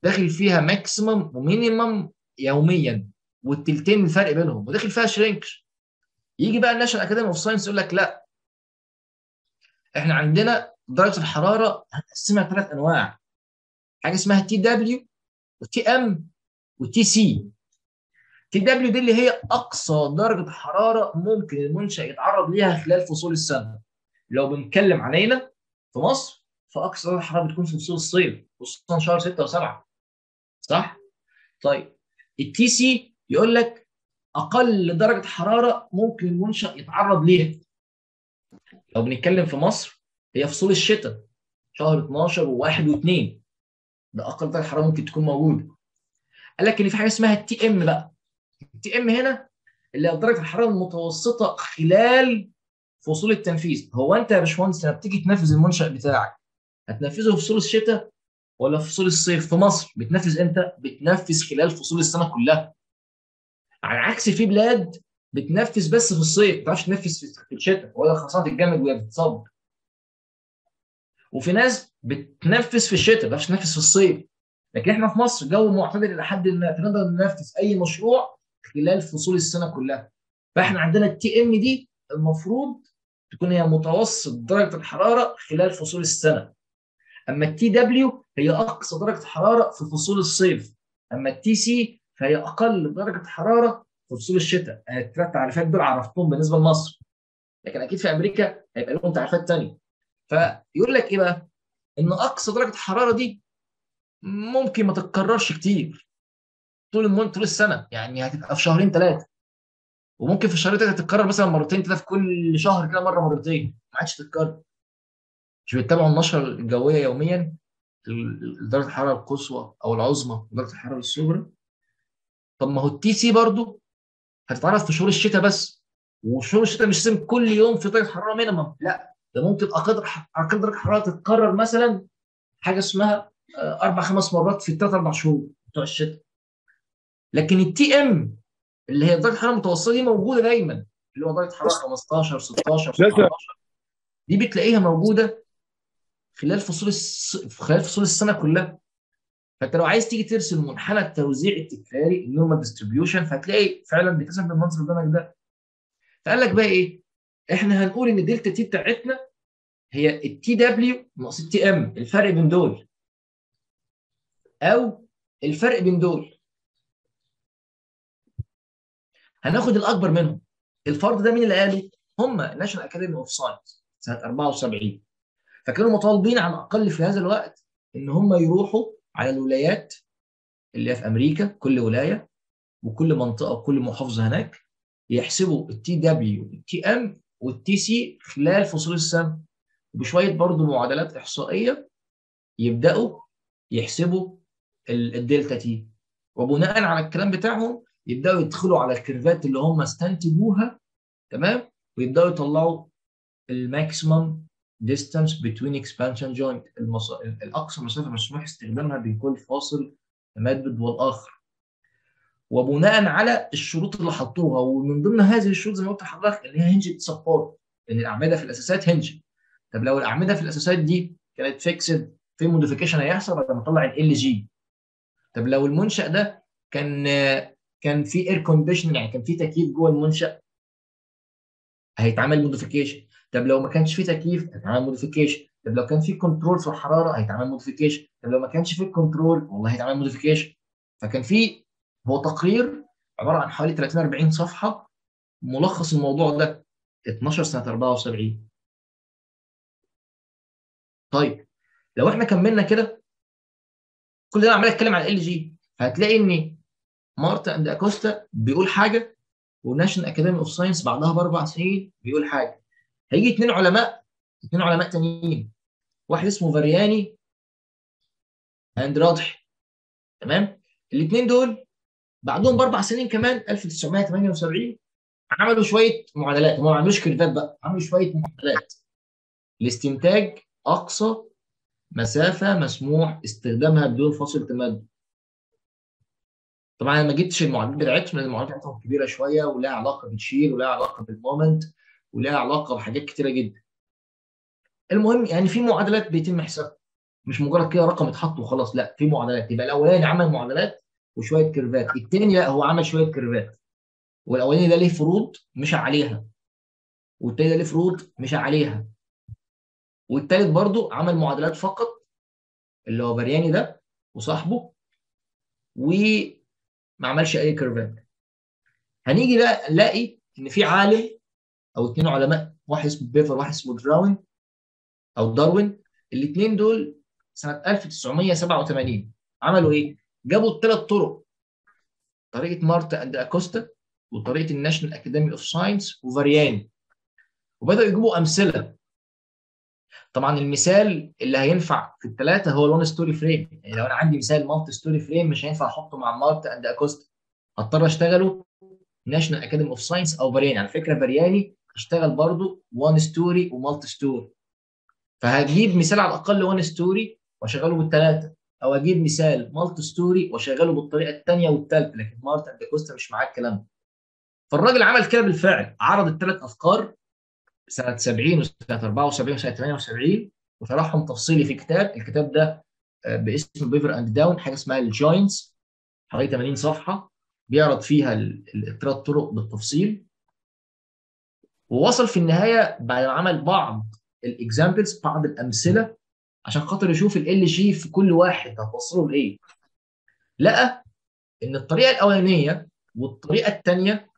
داخل فيها ماكسيمم ومينيمم يوميا والتلتين الفرق بينهم وداخل فيها شرينكش يجي بقى الناشونال اكاديمي اوف ساينس يقول لك لا احنا عندنا درجه الحراره هنقسمها ثلاث انواع حاجه اسمها تي دبليو وتي ام وتي سي تي دبليو دي اللي هي اقصى درجه حراره ممكن المنشا يتعرض ليها خلال فصول السنه لو بنتكلم علينا في مصر فاقصى درجه حراره بتكون في فصول الصيف خصوصا شهر 6 و7 صح؟ طيب التي سي يقول لك اقل درجه حراره ممكن المنشا يتعرض ليها لو بنتكلم في مصر هي فصول الشتاء شهر 12 و1 و2 ده اقل درجه حراره ممكن تكون موجوده قال لك ان في حاجه اسمها التي ام بقى التي ام هنا اللي هي درجه الحراره المتوسطه خلال فصول التنفيذ هو انت يا باشمهندس لما بتيجي تنفذ المنشا بتاعك هتنفذه في فصول الشتاء ولا في فصول الصيف في مصر بتنفذ امتى بتنفذ خلال فصول السنه كلها على عكس في بلاد بتنفذ بس في الصيف ما تعرفش تنفذ في الشتاء ولا خاصه الجامد وهي بتصب وفي ناس بتنفذ في الشتاء ما تعرفش تنفذ في الصيف لكن احنا في مصر جو معتدل الى حد ما نقدر ننفذ اي مشروع خلال فصول السنه كلها فاحنا عندنا التي ام دي المفروض تكون هي متوسط درجه الحراره خلال فصول السنه اما التي دبليو هي اقصى درجه حراره في فصول الصيف اما التي سي فهي اقل درجه حراره في فصول الشتاء الثلاث تعريفات دول عرفتهم بالنسبه لمصر لكن اكيد في امريكا هيبقى لهم تعريفات ثانيه فيقول لك ايه بقى ان اقصى درجه الحراره دي ممكن ما تتكررش كتير طول المن... طول السنه يعني هتبقى في شهرين ثلاثه وممكن في الشهرين ثلاثه تتكرر مثلا مرتين كده في كل شهر كده مره مرتين ما عادش تتكرر مش بيتابعوا النشره الجويه يوميا درجه الحراره القصوى او العظمى ودرجه الحراره الصغرى طب ما هو التي سي برضه هتتعرض في شهور الشتاء بس وشهور الشتاء مش لازم كل يوم في درجه حراره مينيمم لا ده ممكن اقل اقل درجه حراره تتكرر مثلا حاجه اسمها اربع خمس مرات في الثلاث اربع شهور بتوع الشتاء لكن التي ام اللي هي درجه الحراره المتوسطه دي موجوده دايما اللي هو درجه حراره 15 16 17 دي بتلاقيها موجوده خلال فصول الس... خلال فصول السنه كلها فانت لو عايز تيجي ترسم منحنى التوزيع التكراري النورمال ديستريبيوشن فهتلاقي فعلا بيترسم بالمنظر قدامك ده فقال لك بقى ايه احنا هنقول ان دلتا تي بتاعتنا هي التي دبليو ناقص التي ام الفرق بين دول او الفرق بين دول هناخد الاكبر منهم الفرض ده مين اللي قاله هم ناشونال اكاديمي اوف ساينس سنه 74 فكانوا مطالبين على الاقل في هذا الوقت ان هم يروحوا على الولايات اللي هي في امريكا كل ولايه وكل منطقه وكل محافظه هناك يحسبوا التي دبليو والتي ام والتي سي خلال فصول السنه وبشويه برضه معادلات احصائيه يبداوا يحسبوا الدلتا تي وبناء على الكلام بتاعهم يبداوا يدخلوا على الكيرفات اللي هم استنتجوها تمام ويبداوا يطلعوا الماكسيمم distance between expansion joint المص... الاقصى مسافه مسموح استخدامها بين كل فاصل تمدد والاخر وبناء على الشروط اللي حطوها ومن ضمن هذه الشروط زي ما قلت لحضرتك اللي هي هنجد سبورت ان الاعمده في الاساسات هنج طب لو الاعمده في الاساسات دي كانت فيكسد في موديفيكيشن هيحصل بعد ما اطلع ال جي طب لو المنشا ده كان كان في اير كونديشن يعني كان في تكييف جوه المنشا هيتعمل موديفيكيشن طب لو ما كانش في تكييف هيتعمل موديفيكيشن طب لو كان في كنترول في الحراره هيتعمل موديفيكيشن طب لو ما كانش في كنترول والله هيتعمل موديفيكيشن فكان في هو تقرير عباره عن حوالي 30 40 صفحه ملخص الموضوع ده 12 سنه 74 طيب لو احنا كملنا كده كل ده عمال اتكلم عن ال جي هتلاقي ان مارتا اند اكوستا بيقول حاجه والناشونال اكاديمي اوف ساينس بعدها باربع سنين بيقول حاجه هيجي اثنين علماء اثنين علماء تانيين واحد اسمه فارياني اند راضحي تمام الاثنين دول بعدهم باربع سنين كمان 1978 عملوا شويه معادلات هم ما عملوش كيرفات بقى عملوا شويه معادلات لاستنتاج اقصى مسافه مسموح استخدامها بدون فاصل تمدد طبعا انا ما جبتش المعادلات بتاعتهم لان المعادلات بتاعتهم كبيره شويه ولها علاقه بالشيل ولها علاقه بالمومنت ولها علاقه بحاجات كتيره جدا المهم يعني في معادلات بيتم حسابها مش مجرد كده رقم اتحط وخلاص لا في معادلات يبقى الاولاني عمل معادلات وشويه كيرفات الثاني لا هو عمل شويه كيرفات والاولاني ده ليه فروض مشى عليها والتاني ده ليه فروض مشى عليها والتالت برضو عمل معادلات فقط اللي هو برياني ده وصاحبه وما عملش اي كيرفات هنيجي بقى نلاقي ان في عالم او اثنين علماء واحد اسمه بيفر واحد اسمه دراون او داروين الاثنين دول سنه 1987 عملوا ايه؟ جابوا الثلاث طرق طريقه مارتا اند اكوستا وطريقه الناشونال اكاديمي اوف ساينس وفارياني وبداوا يجيبوا امثله طبعا المثال اللي هينفع في الثلاثه هو الون ستوري فريم يعني لو انا عندي مثال مالتي ستوري فريم مش هينفع احطه مع مارتا اند اكوستا هضطر اشتغله ناشونال اكاديمي اوف ساينس او فارياني على فكره فارياني اشتغل برضه وان ستوري ومالتي ستوري فهجيب مثال على الاقل وان ستوري واشغله بالثلاثه او اجيب مثال مالتي ستوري واشغله بالطريقه الثانيه والثالثه لكن مارتا اند كوستا مش معاه الكلام ده فالراجل عمل كده بالفعل عرض الثلاث افكار سنه 70 وسنه 74 وسنه 78 وشرحهم تفصيلي في كتاب الكتاب ده باسم بيفر اند داون حاجه اسمها الجوينتس حوالي 80 صفحه بيعرض فيها الثلاث طرق بالتفصيل ووصل في النهايه بعد ما عمل بعض الاكزامبلز بعض الامثله عشان خاطر يشوف ال جي في كل واحد هتوصله لايه لقى ان الطريقه الاولانيه والطريقه الثانيه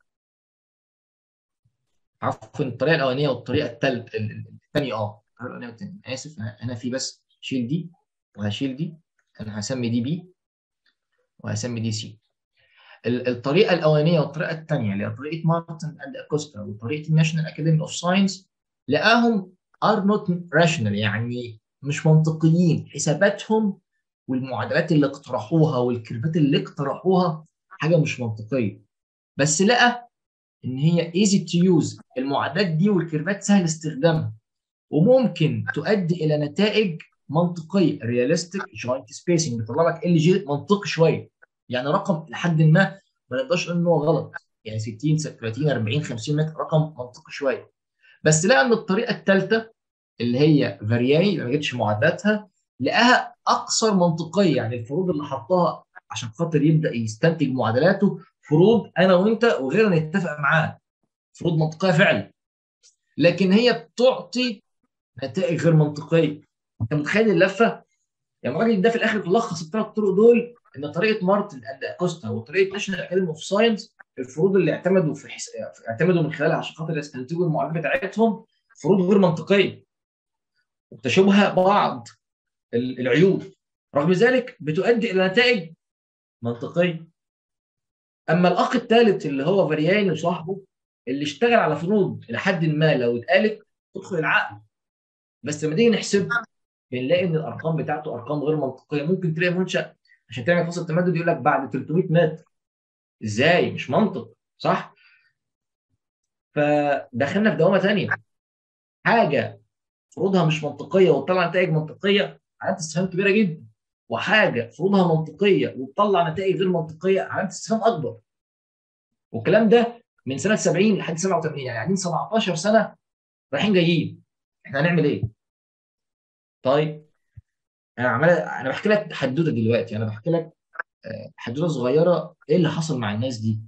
عفوا الطريقه الاولانيه والطريقه الثالثه الثانيه اه الطريقه الاولانيه والثانيه اسف هنا في بس شيل دي وهشيل دي انا هسمي دي بي وهسمي دي سي الطريقه الاولانيه والطريقه الثانيه اللي هي طريقه مارتن اند اكوستا وطريقه الناشونال اكاديمي اوف ساينس لقاهم ار نوت راشونال يعني مش منطقيين حساباتهم والمعادلات اللي اقترحوها والكيرفات اللي اقترحوها حاجه مش منطقيه بس لقى ان هي ايزي تو يوز المعادلات دي والكيرفات سهل استخدامها وممكن تؤدي الى نتائج منطقيه رياليستيك جوينت سبيسنج بيطلع لك ال جي منطقي شويه يعني رقم لحد ما ما نقدرش نقول ان هو غلط يعني 60 30 40 50 متر رقم منطقي شويه بس لقى ان الطريقه الثالثه اللي هي فارياني ما جبتش معادلاتها لقاها اكثر منطقيه يعني الفروض اللي حطها عشان خاطر يبدا يستنتج معادلاته فروض انا وانت وغيرنا نتفق معاه فروض منطقيه فعلا لكن هي بتعطي نتائج غير منطقيه انت متخيل اللفه؟ يعني الراجل ده في الاخر لخص الثلاث طرق دول ان طريقه مارتن اند اكوستا وطريقه ناشونال اكاديمي اوف ساينس الفروض اللي اعتمدوا في حس... اعتمدوا من خلالها عشان خاطر يستنتجوا المعادلات بتاعتهم فروض غير منطقيه وتشابه بعض العيوب رغم ذلك بتؤدي الى نتائج منطقيه اما الاخ الثالث اللي هو فارياني وصاحبه اللي اشتغل على فروض لحد ما لو اتقالت تدخل العقل بس لما نيجي نحسبها بنلاقي ان الارقام بتاعته ارقام غير منطقيه ممكن تلاقي منشا عشان تعمل فاصل تمدد يقول لك بعد 300 متر ازاي مش منطق صح فدخلنا في دوامه ثانيه حاجه فروضها مش منطقيه وتطلع نتائج منطقيه علامه استفهام كبيره جدا وحاجه فروضها منطقيه وتطلع نتائج غير منطقيه علامه استفهام اكبر والكلام ده من سنه 70 لحد 87 يعني قاعدين 17 سنه رايحين جايين احنا هنعمل ايه؟ طيب انا عمال انا بحكي لك حدوته دلوقتي انا بحكي لك حدوته صغيره ايه اللي حصل مع الناس دي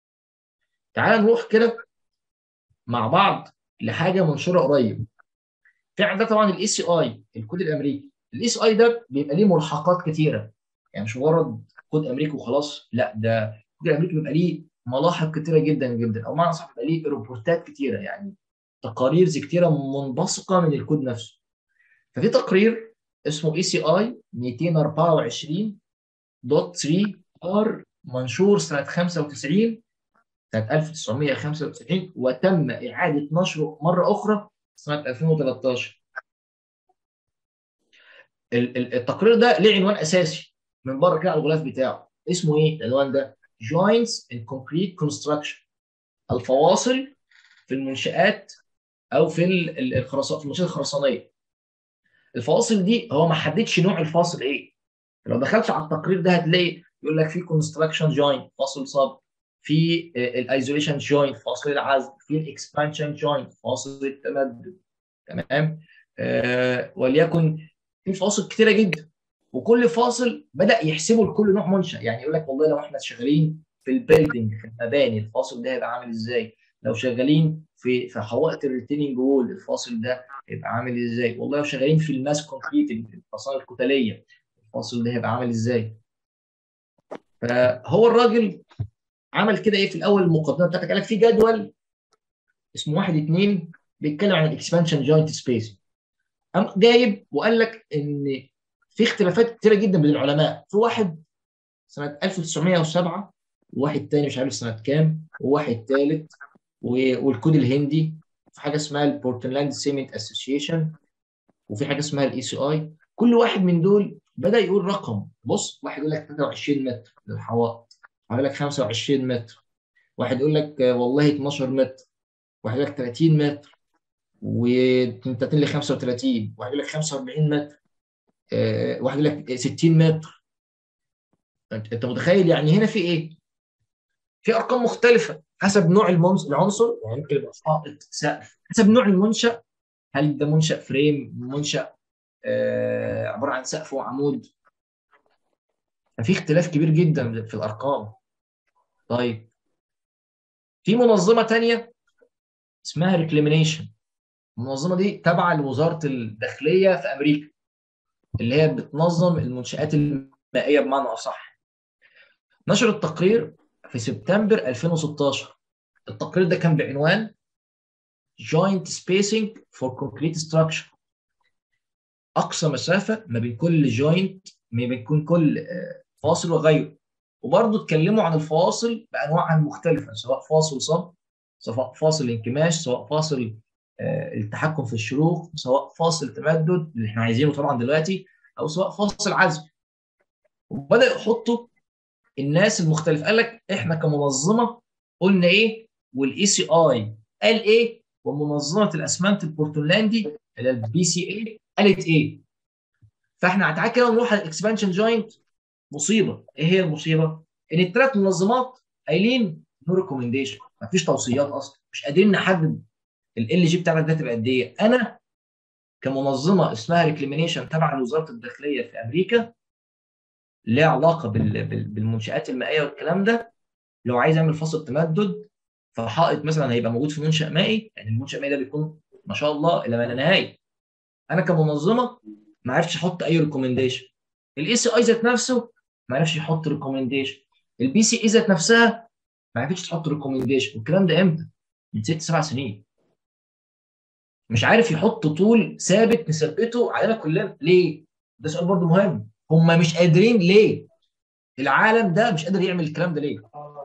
تعال نروح كده مع بعض لحاجه منشوره قريب في عندنا طبعا الاي سي اي الكود الامريكي الاي سي اي ده بيبقى ليه ملحقات كتيره يعني مش مجرد كود امريكي وخلاص لا ده الكود الامريكي بيبقى ليه ملاحق كتيره جدا جدا او معنى صح بيبقى ليه ريبورتات كتيره يعني تقارير كتيره منبثقه من الكود نفسه ففي تقرير اسمه اي سي اي 224.3 ار منشور سنه 95 سنه 1995 وتم اعاده نشره مره اخرى سنه 2013 التقرير ده ليه عنوان اساسي من بره كده على الغلاف بتاعه اسمه ايه العنوان ده joints in concrete construction الفواصل في المنشآت او في الخرسانات في المنشآت الخرسانيه الفواصل دي هو ما حددش نوع الفاصل ايه لو دخلت على التقرير ده هتلاقي يقول لك في كونستراكشن جوينت فاصل صب في الايزوليشن جوينت فاصل العزل في الاكسبانشن جوينت فاصل التمدد تمام آه وليكن في فواصل كتيره جدا وكل فاصل بدا يحسبه لكل نوع منشا يعني يقول لك والله لو احنا شغالين في البيلدينج في المباني الفاصل ده هيبقى عامل ازاي لو شغالين في في حوائط الريتيننج وول الفاصل ده هيبقى عامل ازاي والله لو شغالين في الماس كونكريت الفصائل الكتليه الفاصل ده هيبقى عامل ازاي فهو الراجل عمل كده ايه في الاول المقدمه بتاعتك قال لك في جدول اسمه واحد اثنين بيتكلم عن الاكسبانشن جوينت سبيس قام جايب وقال لك ان في اختلافات كتيره جدا بين العلماء في واحد سنه 1907 وواحد تاني مش عارف سنه كام وواحد ثالث والكود الهندي في حاجه اسمها البورتلاند سيمنت اسوشيشن وفي حاجه اسمها الاي سي اي كل واحد من دول بدا يقول رقم بص واحد يقول لك 23 متر للحوائط واحد يقول لك 25 متر واحد يقول لك والله 12 متر واحد يقول لك 30 متر و30 ل 35 واحد يقول لك 45 متر أه واحد يقول لك 60 متر انت متخيل يعني هنا في ايه؟ في ارقام مختلفه حسب نوع العنصر يعني ممكن يبقى حائط سقف حسب نوع المنشا هل ده منشا فريم منشا آه عباره عن سقف وعمود ففي اختلاف كبير جدا في الارقام طيب في منظمه ثانيه اسمها ريكليمينيشن المنظمه دي تابعه لوزاره الداخليه في امريكا اللي هي بتنظم المنشات المائيه بمعنى اصح نشرت تقرير في سبتمبر 2016 التقرير ده كان بعنوان Joint Spacing for Concrete Structure أقصى مسافة ما بين كل جوينت ما بين كل فاصل وغيره وبرضه اتكلموا عن الفواصل بأنواعها المختلفة سواء فاصل صب سواء فاصل انكماش سواء فاصل التحكم في الشروخ سواء فاصل تمدد اللي احنا عايزينه طبعا دلوقتي او سواء فاصل عزل وبداوا يحطوا الناس المختلفه قال لك احنا كمنظمه قلنا ايه والاي سي اي قال ايه ومنظمه الاسمنت البورتلاندي اللي البي سي اي قالت ايه فاحنا تعالى كده نروح على الاكسبانشن جوينت مصيبه ايه هي المصيبه ان الثلاث منظمات قايلين نو ريكومنديشن مفيش توصيات اصلا مش قادرين نحدد ال جي بتاعتك ده تبقى قد ايه انا كمنظمه اسمها ريكليمينيشن تبع لوزاره الداخليه في امريكا ليها علاقه بالمنشات المائيه والكلام ده لو عايز اعمل فصل تمدد فحائط مثلا هيبقى موجود في منشا مائي يعني المنشا المائي ده بيكون ما شاء الله الى ما لا نهايه انا كمنظمه ما عرفتش احط اي ريكومنديشن الاي سي اي ذات نفسه ما عرفش يحط ريكومنديشن البي سي اي ذات نفسها ما عرفتش تحط ريكومنديشن والكلام ده امتى؟ من ست سبع سنين مش عارف يحط طول ثابت نثبته علينا كلنا ليه؟ ده سؤال برضه مهم هم مش قادرين ليه؟ العالم ده مش قادر يعمل الكلام ده ليه؟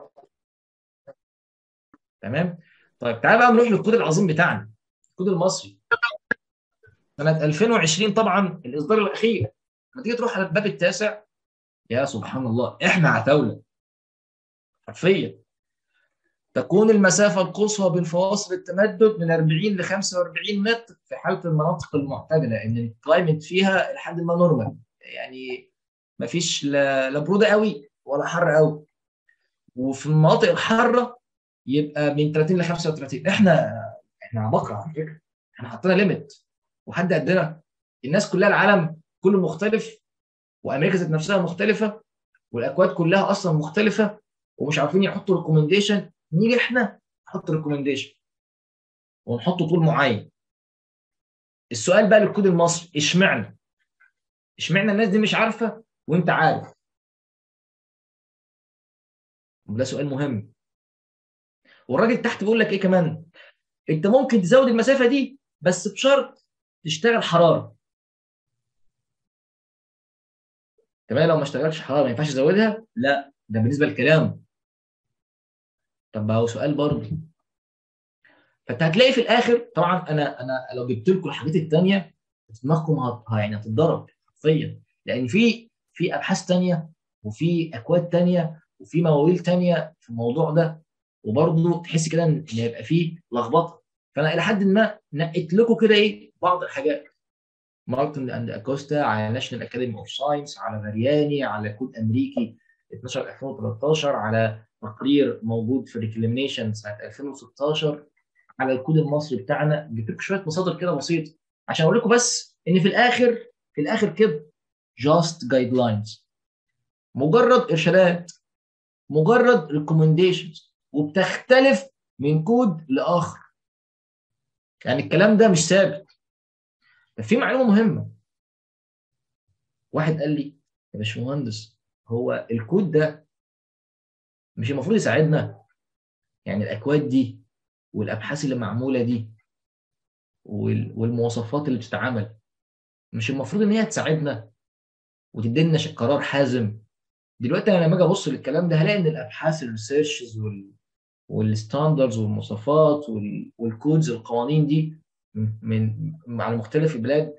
تمام؟ طيب تعال بقى نروح للكود العظيم بتاعنا الكود المصري سنة 2020 طبعا الإصدار الأخير لما تيجي تروح على الباب التاسع يا سبحان الله إحنا عتاولة حرفيا تكون المسافة القصوى بين فواصل التمدد من 40 ل 45 متر في حالة المناطق المعتدلة إن الكلايمت فيها لحد ما نورمال يعني ما فيش لا, لا برودة قوي ولا حر قوي وفي المناطق الحارة يبقى من 30 ل 35 احنا احنا عباقرة على فكرة احنا حطينا ليميت وحد قدنا الناس كلها العالم كله مختلف وامريكا ذات نفسها مختلفة والاكواد كلها اصلا مختلفة ومش عارفين يحطوا ريكومنديشن نيجي احنا نحط ريكومنديشن ونحط طول معين السؤال بقى للكود المصري اشمعنى اشمعنى الناس دي مش عارفه وانت عارف ده سؤال مهم والراجل تحت بيقول لك ايه كمان انت ممكن تزود المسافه دي بس بشرط تشتغل حراره كمان لو ما اشتغلش حراره ما ينفعش ازودها لا ده بالنسبه لكلامه طب ما هو سؤال برضه فانت هتلاقي في الاخر طبعا انا انا لو جبت لكم الحاجات الثانيه دماغكم هت... يعني هتتضرب حرفيا لان في في ابحاث ثانيه وفي اكواد ثانيه وفي مواويل ثانيه في الموضوع ده وبرضه تحس كده ان هيبقى فيه لخبطه فانا الى حد ما نقيت لكم كده ايه بعض الحاجات مارتن اند اكوستا على ناشونال اكاديمي اوف ساينس على فارياني على كود امريكي 12 2013 على تقرير موجود في ريكليميشن سنه 2016 على الكود المصري بتاعنا جبت لكم شويه مصادر كده بسيطه عشان اقول لكم بس ان في الاخر في الاخر كده جاست جايد لاينز مجرد ارشادات مجرد ريكومنديشنز وبتختلف من كود لاخر يعني الكلام ده مش ثابت في معلومه مهمه واحد قال لي يا باشمهندس هو الكود ده مش المفروض يساعدنا يعني الاكواد دي والابحاث اللي معموله دي والمواصفات اللي بتتعمل مش المفروض ان هي تساعدنا وتدي لنا قرار حازم دلوقتي انا لما اجي ابص للكلام ده هلاقي ان الابحاث الريسيرشز وال والستاندردز والمواصفات والكودز القوانين دي من على مختلف البلاد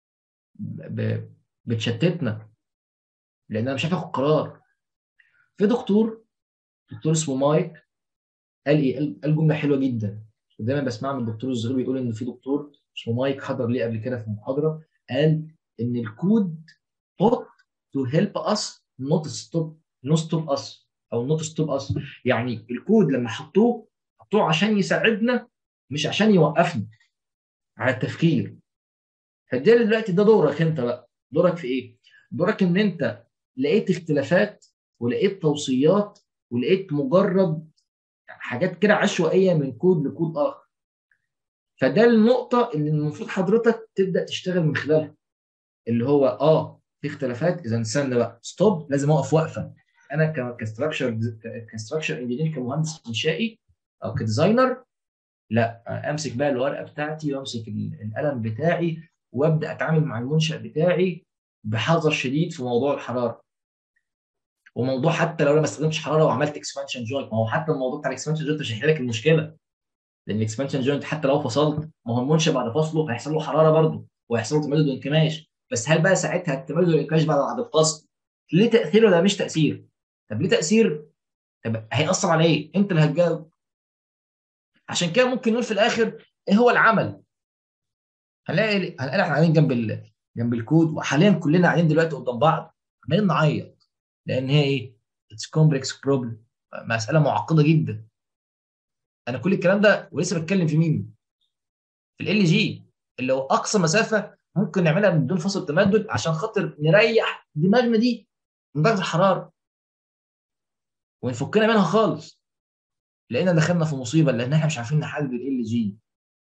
بتشتتنا لان انا مش عارف اخد قرار في دكتور دكتور اسمه مايك قال ايه قال جمله حلوه جدا ودايما بسمعها من الدكتور الزغبي بيقول ان في دكتور اسمه مايك حضر ليه قبل كده في محاضره قال ان الكود put to help us not stop not stop us او not stop us يعني الكود لما حطوه حطوه عشان يساعدنا مش عشان يوقفنا على التفكير فده دلوقتي ده دورك انت بقى دورك في ايه؟ دورك ان انت لقيت اختلافات ولقيت توصيات ولقيت مجرد حاجات كده عشوائيه من كود لكود اخر فده النقطه اللي المفروض حضرتك تبدا تشتغل من خلالها اللي هو اه في اختلافات اذا نستنى بقى ستوب لازم اقف وقفه انا كستراكشر كستراكشر انجينير كمهندس انشائي او كديزاينر لا امسك بقى الورقه بتاعتي وامسك القلم بتاعي وابدا اتعامل مع المنشا بتاعي بحذر شديد في موضوع الحراره وموضوع حتى لو انا ما استخدمتش حراره وعملت اكسبانشن جوينت ما هو حتى الموضوع بتاع الاكسبانشن جوينت مش هيحل لك المشكله لان الاكسبانشن جوينت حتى لو فصلت ما هو المنشا بعد فصله هيحصل له حراره برضه وهيحصل له تمدد وانكماش بس هل بقى ساعتها التمدد والانكماش بعد الفصل ليه تاثير ولا مش تاثير؟ طب ليه تاثير؟ طب هيأثر على ايه؟ انت اللي هتجاوب عشان كده ممكن نقول في الاخر ايه هو العمل؟ هنلاقي هنلاقي احنا قاعدين جنب ال... جنب الكود وحاليا كلنا قاعدين دلوقتي قدام بعض عمالين نعيط لان هي ايه؟ اتس كومبلكس بروبلم مساله معقده جدا انا كل الكلام ده ولسه بتكلم في مين؟ في ال جي اللي هو اقصى مسافه ممكن نعملها بدون فصل تمدد عشان خاطر نريح دماغنا دي من درجه الحراره ونفكنا منها خالص لقينا دخلنا في مصيبه لان احنا مش عارفين نحل ال جي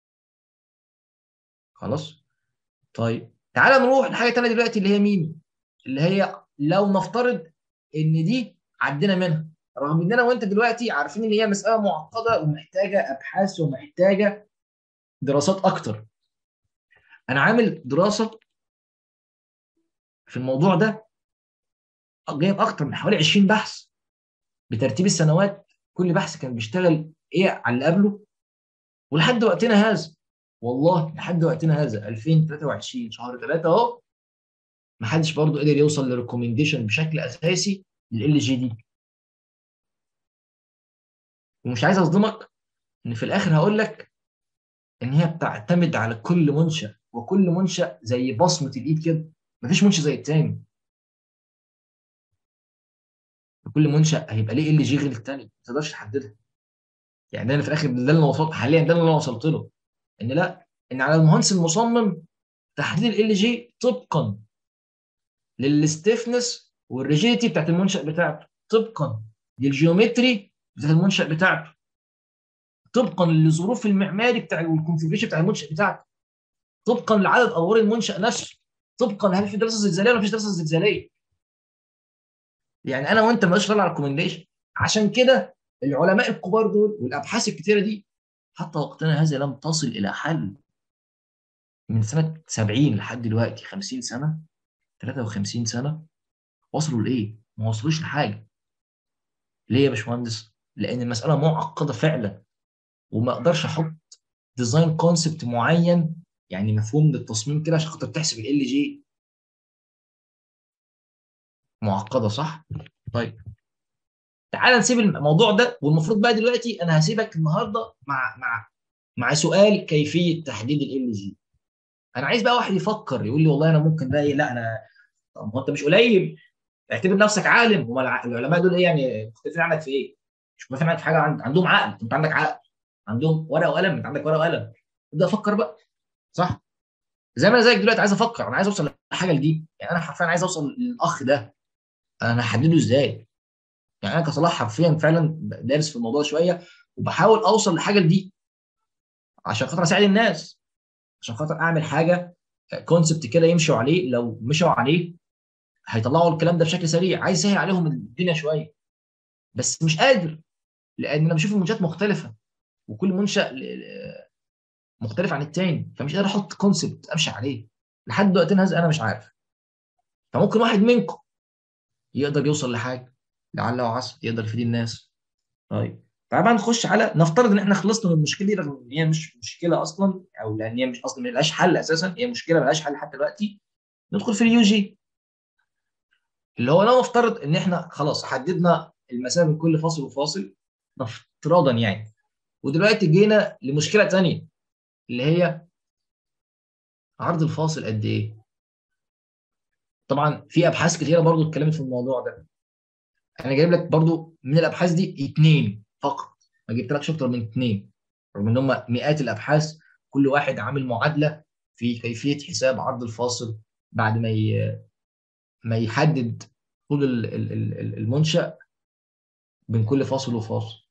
خلاص طيب تعالى نروح لحاجه ثانيه دلوقتي اللي هي مين اللي هي لو نفترض ان دي عدينا منها رغم ان انا وانت دلوقتي عارفين ان هي مساله معقده ومحتاجه ابحاث ومحتاجه دراسات اكتر انا عامل دراسه في الموضوع ده جايب اكتر من حوالي 20 بحث بترتيب السنوات كل بحث كان بيشتغل ايه على اللي قبله ولحد وقتنا هذا والله لحد وقتنا هذا 2023 شهر 3 اهو ما حدش برضه قدر يوصل لريكومنديشن بشكل اساسي لل جي دي ومش عايز اصدمك ان في الاخر هقول لك ان هي بتعتمد على كل منشا وكل منشا زي بصمه الايد كده مفيش منشا زي التاني كل منشا هيبقى ليه ال جي غير الثاني ما تقدرش تحددها يعني انا في الاخر ده اللي انا وصلت حاليا ده اللي انا وصلت له ان لا ان على المهندس المصمم تحديد ال جي طبقا للستيفنس والريجيديتي بتاعت المنشا بتاعته طبقا للجيومتري بتاعت المنشا بتاعته طبقا للظروف المعماري بتاع والكونفيجريشن بتاع المنشا بتاعته طبقا لعدد ادوار المنشا نفسه طبقا هل في دراسه زلزاليه ولا مفيش دراسه زلزاليه يعني انا وانت مالناش طالع على الريكومنديشن عشان كده العلماء الكبار دول والابحاث الكتيره دي حتى وقتنا هذا لم تصل الى حل من سنه 70 لحد دلوقتي 50 سنه 53 سنه وصلوا لايه؟ ما وصلوش لحاجه ليه يا باشمهندس؟ لان المساله معقده فعلا وما اقدرش احط ديزاين كونسبت معين يعني مفهوم للتصميم كده عشان خاطر تحسب ال جي معقده صح؟ طيب تعال نسيب الموضوع ده والمفروض بقى دلوقتي انا هسيبك النهارده مع مع مع سؤال كيفيه تحديد ال جي انا عايز بقى واحد يفكر يقول لي والله انا ممكن بقى ايه لا انا طب ما انت مش قليل اعتبر نفسك عالم هم العلماء دول ايه يعني مختلفين عنك في ايه؟ مش مختلفين عنك في حاجه عندهم عقل انت عندك عقل عندهم ورقه وقلم انت عندك ورقه وقلم ابدا افكر بقى صح؟ زي ما انا زيك دلوقتي عايز افكر انا عايز اوصل لحاجه دي يعني انا حرفيا عايز اوصل للاخ ده انا هحدده ازاي يعني انا كصلاح حرفيا فعلا دارس في الموضوع شويه وبحاول اوصل لحاجه دي عشان خاطر اساعد الناس عشان خاطر اعمل حاجه كونسبت كده يمشوا عليه لو مشوا عليه هيطلعوا الكلام ده بشكل سريع عايز اسهل عليهم الدنيا شويه بس مش قادر لان انا بشوف المنشات مختلفه وكل منشا مختلف عن التاني فمش قادر احط كونسبت امشي عليه لحد وقتنا هذا انا مش عارف فممكن واحد منكم يقدر يوصل لحاجه لعل وعسى يقدر يفيد الناس طيب تعال بقى نخش على نفترض ان احنا خلصنا من المشكله دي رغم ان هي مش مشكله اصلا او لان هي مش اصلا ملهاش حل اساسا هي مشكله ملهاش حل حتى دلوقتي ندخل في اليو جي اللي هو لو نفترض ان احنا خلاص حددنا المسافه بين كل فاصل وفاصل افتراضا يعني ودلوقتي جينا لمشكله ثانيه اللي هي عرض الفاصل قد ايه طبعا في ابحاث كثيره برضو اتكلمت في الموضوع ده انا جايب لك برضو من الابحاث دي اثنين فقط ما جبتلكش اكتر من اثنين رغم ان هم مئات الابحاث كل واحد عامل معادله في كيفيه حساب عرض الفاصل بعد ما ما يحدد طول المنشا بين كل فاصل وفاصل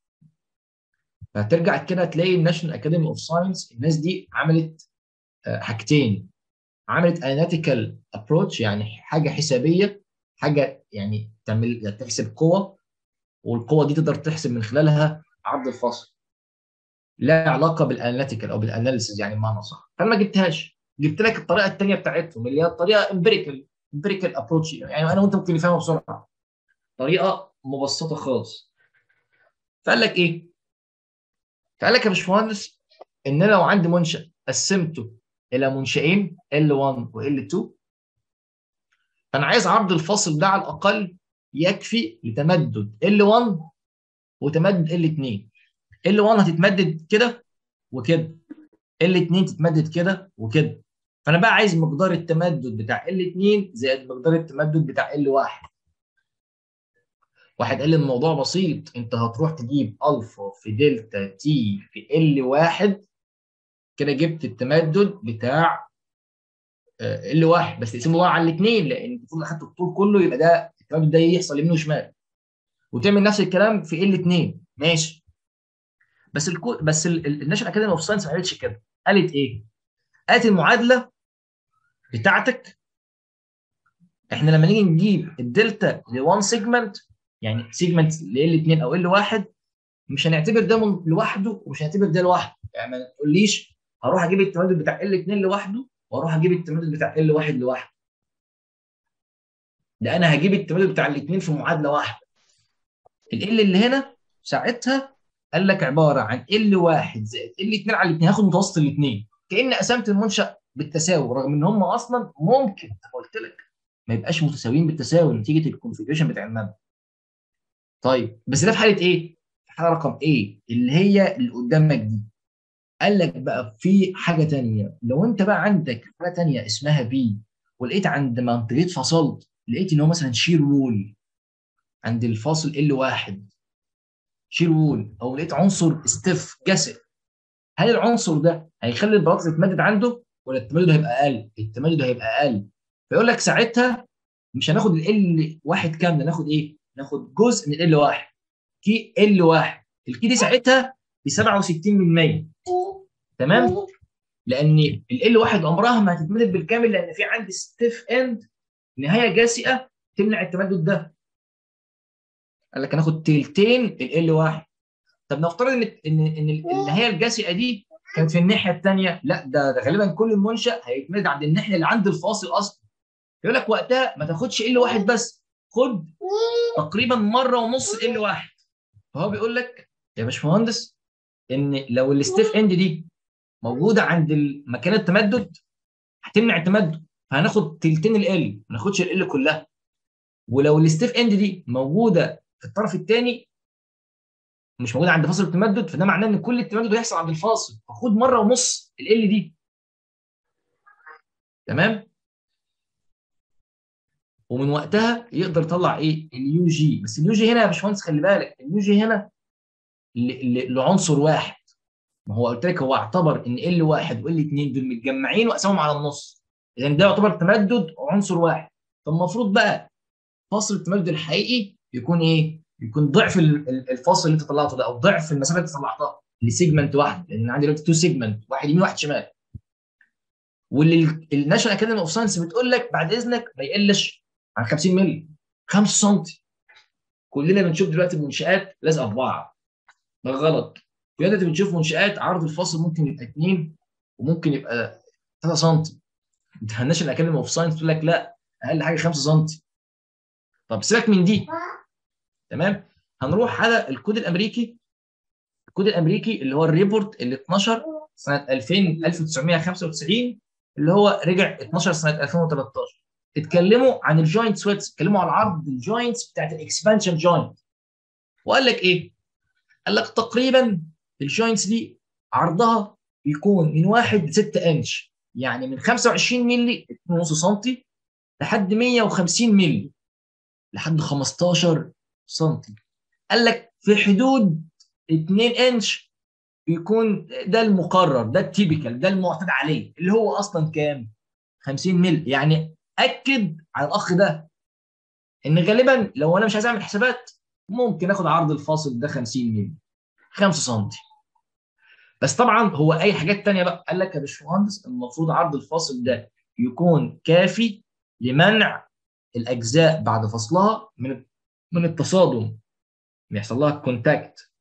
فهترجع كده تلاقي الناشونال اكاديمي اوف ساينس الناس دي عملت حاجتين عملت اناليتيكال ابروتش يعني حاجه حسابيه حاجه يعني تعمل تحسب قوه والقوه دي تقدر تحسب من خلالها عرض الفصل لا علاقه بالاناليتيكال او بالاناليسيز يعني بمعنى صح فانا ما جبتهاش جبت لك الطريقه الثانيه بتاعتهم اللي هي الطريقه امبيريكال امبيريكال ابروتش يعني انا وانت ممكن نفهمها بسرعه طريقه مبسطه خالص فقال لك ايه؟ فقال لك يا باشمهندس ان انا لو عندي منشا قسمته الى منشئين L1 و L2 فانا عايز عرض الفاصل ده على الاقل يكفي لتمدد L1 وتمدد L2 L1 هتتمدد كده وكده L2 تتمدد كده وكده فانا بقى عايز مقدار التمدد بتاع L2 زائد مقدار التمدد بتاع L1 واحد قال لي الموضوع بسيط انت هتروح تجيب الفا في دلتا تي في L1 كده جبت التمدد بتاع ال واحد بس تقسمه بقى على الاثنين لان المفروض حتى الطول كله يبقى ده التمدد ده يحصل يمين وشمال وتعمل نفس الكلام في ال 2 ماشي بس الكو... بس الناشونال اكاديمي اوف ساينس ما قالتش كده قالت ايه؟ قالت المعادله بتاعتك احنا لما نيجي نجيب الدلتا ل 1 سيجمنت يعني سيجمنت ل ال 2 او ال 1 مش هنعتبر ده لوحده ومش هنعتبر ده لوحده يعني ما تقوليش هروح اجيب التمدد بتاع ال 2 لوحده واروح اجيب التمدد بتاع ال 1 لوحده ده انا هجيب التمدد بتاع الاثنين في معادله واحده ال اللي هنا ساعتها قال لك عباره عن ال 1 زائد ال 2 على الاثنين هاخد متوسط الاثنين كان قسمت المنشا بالتساوي رغم ان هم اصلا ممكن قلت لك ما يبقاش متساويين بالتساوي نتيجه الكونفيجريشن بتاع المبنى طيب بس ده في حاله ايه؟ في حاله رقم ايه؟ اللي هي اللي قدامك دي قال لك بقى في حاجه ثانيه لو انت بقى عندك حاجه ثانيه اسمها بي ولقيت عند ما انت جيت فصلت لقيت ان هو مثلا شير وول عند الفاصل ال واحد شير وول او لقيت عنصر ستيف جسر هل العنصر ده هيخلي البلاط يتمدد عنده ولا التمدد هيبقى اقل؟ التمدد هيبقى اقل فيقول لك ساعتها مش هناخد ال واحد كامله ناخد ايه؟ ناخد جزء من ال واحد كي ال واحد الكي دي ساعتها ب 67 من 100 تمام لان ال واحد عمرها ما هتتمدد بالكامل لان في عندي ستيف اند نهايه جاسئه تمنع التمدد ده قال لك هناخد تلتين ال واحد طب نفترض ان ان ان النهايه الجاسئه دي كانت في الناحيه الثانيه لا ده, ده غالبا كل المنشا هيتمدد عند الناحيه اللي عند الفاصل اصلا يقول لك وقتها ما تاخدش ال واحد بس خد تقريبا مره ونص ال واحد فهو بيقول لك يا باشمهندس ان لو الستيف اند دي موجوده عند مكان التمدد هتمنع التمدد فهناخد تلتين ال ما ناخدش ال كلها ولو الستيف اند دي موجوده في الطرف الثاني مش موجوده عند فاصل التمدد فده معناه ان كل التمدد هيحصل عند الفاصل فخد مره ونص ال دي تمام ومن وقتها يقدر يطلع ايه اليو جي بس اليو جي هنا يا باشمهندس خلي بالك اليو جي هنا لعنصر واحد ما هو قلت لك هو اعتبر ان ال واحد وال 2 دول متجمعين وقسمهم على النص اذا ده يعتبر تمدد عنصر واحد فالمفروض بقى فاصل التمدد الحقيقي يكون ايه؟ يكون ضعف الفاصل اللي انت طلعته ده او ضعف المسافه اللي انت طلعتها لسيجمنت واحد لان عندي دلوقتي تو سيجمنت واحد يمين واحد شمال واللي الناشونال اكاديمي اوف ساينس بتقول لك بعد اذنك ما يقلش عن 50 مللي 5 سم كلنا بنشوف دلوقتي منشات لازقه في بعض ده غلط دلوقتي بنشوف منشات عرض الفاصل ممكن يبقى 2 وممكن يبقى 3 سم الناشونال اكاديمي اوف ساينس تقول لك لا اقل حاجه 5 سم طب سيبك من دي تمام هنروح على الكود الامريكي الكود الامريكي اللي هو الريبورت اللي 12 سنه 2000 1995 اللي هو رجع 12 سنه 2013 اتكلموا عن الجوينت سويتس اتكلموا عن عرض الجوينتس بتاعت الاكسبانشن جوينت وقال لك ايه؟ قال لك تقريبا الجوينتس دي عرضها يكون من 1 ل 6 انش يعني من 25 مللي 2.5 سم لحد 150 مللي لحد 15 سم قال لك في حدود 2 انش بيكون ده المقرر ده التيبيكال ده المعتاد عليه اللي هو اصلا كام 50 مللي يعني اكد على الاخ ده ان غالبا لو انا مش عايز اعمل حسابات ممكن اخد عرض الفاصل ده 50 مللي 5 سم بس طبعا هو اي حاجات تانية بقى قال لك يا باشمهندس المفروض عرض الفاصل ده يكون كافي لمنع الاجزاء بعد فصلها من من التصادم يحصل لها كونتاكت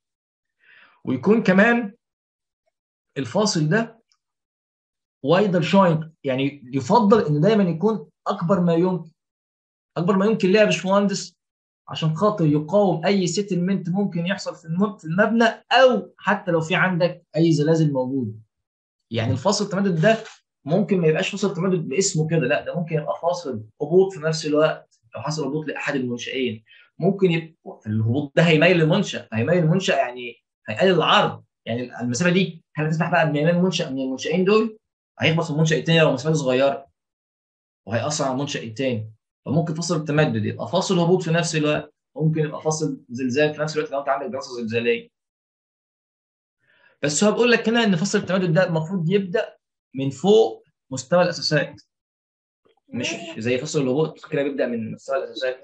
ويكون كمان الفاصل ده وايدر شوينت يعني يفضل ان دايما يكون اكبر ما يمكن اكبر ما يمكن ليه يا باشمهندس عشان خاطر يقاوم اي سيتلمنت ممكن يحصل في في المبنى او حتى لو في عندك اي زلازل موجوده يعني الفاصل التمدد ده ممكن ما يبقاش فاصل تمدد باسمه كده لا ده ممكن يبقى فاصل هبوط في نفس الوقت لو حصل هبوط لاحد المنشئين ممكن يبقى الهبوط ده هيميل المنشا هيميل المنشا يعني هيقلل العرض يعني المسافه دي هل تسمح بقى بميلان منشا من المنشئين دول هيخبط في المنشا الثاني لو مسافته صغيره وهيأثر على المنشا الثاني فممكن فاصل التمدد يبقى فاصل هبوط في نفس الوقت ممكن يبقى فاصل زلزال في نفس الوقت لو انت عندك دراسه زلزاليه بس هو بقول لك هنا ان فصل التمدد ده المفروض يبدا من فوق مستوى الاساسات مش زي فصل الهبوط كده بيبدا من مستوى الاساسات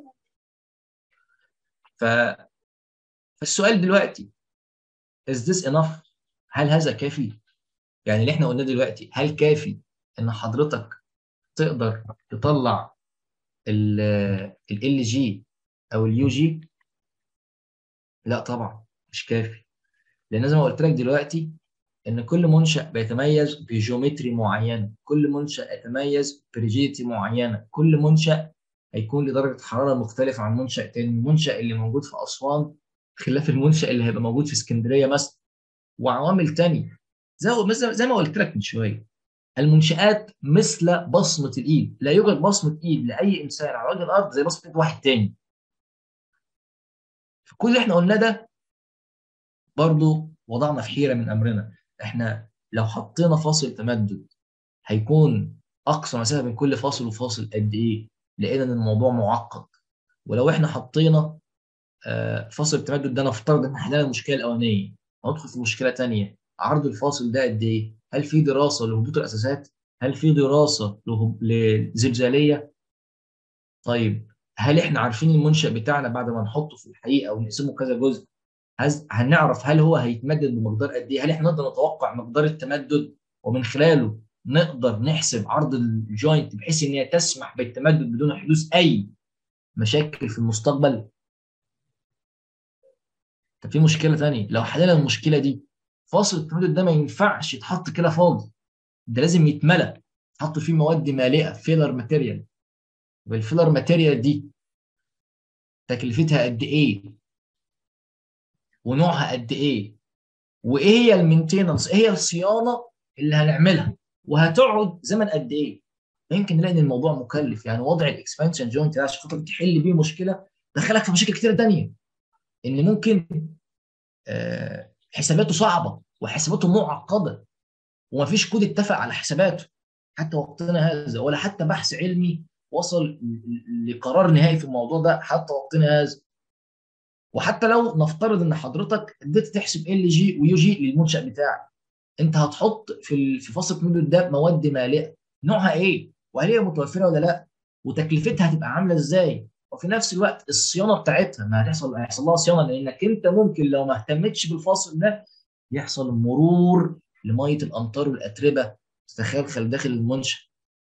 ف فالسؤال دلوقتي is this enough هل هذا كافي يعني اللي احنا قلناه دلوقتي هل كافي ان حضرتك تقدر تطلع ال جي او اليو جي لا طبعا مش كافي لان زي ما قلت لك دلوقتي ان كل منشا بيتميز بجيومتري معينه كل منشا يتميز بريجيتي معينه كل منشا هيكون لدرجه حراره مختلفه عن منشا تاني المنشا اللي موجود في اسوان خلاف المنشا اللي هيبقى موجود في اسكندريه مثلا وعوامل تانية زي زي ما قلت لك من شويه المنشآت مثل بصمة الإيد لا يوجد بصمة إيد لأي إنسان على وجه الأرض زي بصمة إيد واحد تاني كل اللي احنا قلناه ده برضو وضعنا في حيرة من أمرنا احنا لو حطينا فاصل تمدد هيكون أقصى مسافة بين كل فاصل وفاصل قد إيه لقينا إن الموضوع معقد ولو احنا حطينا فاصل التمدد ده نفترض ان حلينا المشكله الاولانيه ندخل في مشكله ثانيه عرض الفاصل ده قد ايه؟ هل في دراسه لهبوط الاساسات؟ هل في دراسه لزلزاليه؟ طيب هل احنا عارفين المنشا بتاعنا بعد ما نحطه في الحقيقه ونقسمه كذا جزء هنعرف هل هو هيتمدد بمقدار قد ايه؟ هل احنا نقدر نتوقع مقدار التمدد ومن خلاله نقدر نحسب عرض الجوينت بحيث ان هي تسمح بالتمدد بدون حدوث اي مشاكل في المستقبل؟ طب في مشكله ثانيه لو حلينا المشكله دي فاصل التمدد ده ما ينفعش يتحط كده فاضي ده لازم يتملى يتحط فيه مواد مالئه فيلر ماتيريال والفيلر ماتيريال دي تكلفتها قد ايه ونوعها قد ايه وايه هي المينتيننس ايه هي الصيانه اللي هنعملها وهتقعد زمن قد ايه يمكن نلاقي ان الموضوع مكلف يعني وضع الاكسبانشن جوينت عشان خاطر تحل بيه مشكله دخلك في مشاكل كتيره ثانيه ان ممكن آه حساباته صعبه وحساباته معقده ومفيش كود اتفق على حساباته حتى وقتنا هذا ولا حتى بحث علمي وصل لقرار نهائي في الموضوع ده حتى وقتنا هذا وحتى لو نفترض ان حضرتك اديت تحسب ال جي ويو جي للمنشا بتاعك انت هتحط في في فصل التمدد ده مواد مالئه نوعها ايه وهل هي متوفره ولا لا وتكلفتها هتبقى عامله ازاي وفي نفس الوقت الصيانه بتاعتها ما هتحصل هيحصل لها صيانه لانك انت ممكن لو ما اهتمتش بالفاصل ده يحصل مرور لميه الامطار والاتربه تتخلخل داخل المنشا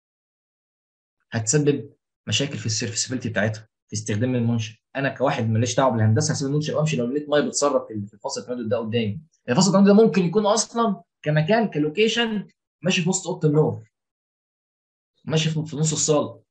هتسبب مشاكل في السيرفيسابيلتي بتاعتها في استخدام المنشا انا كواحد ماليش دعوه بالهندسه هسيب المنشا وامشي لو لقيت ميه بتصرف في فصل التمدد ده قدامي الفصل التمدد ده ممكن يكون اصلا كمكان كلوكيشن ماشي في وسط اوضه النوم ماشي في نص الصاله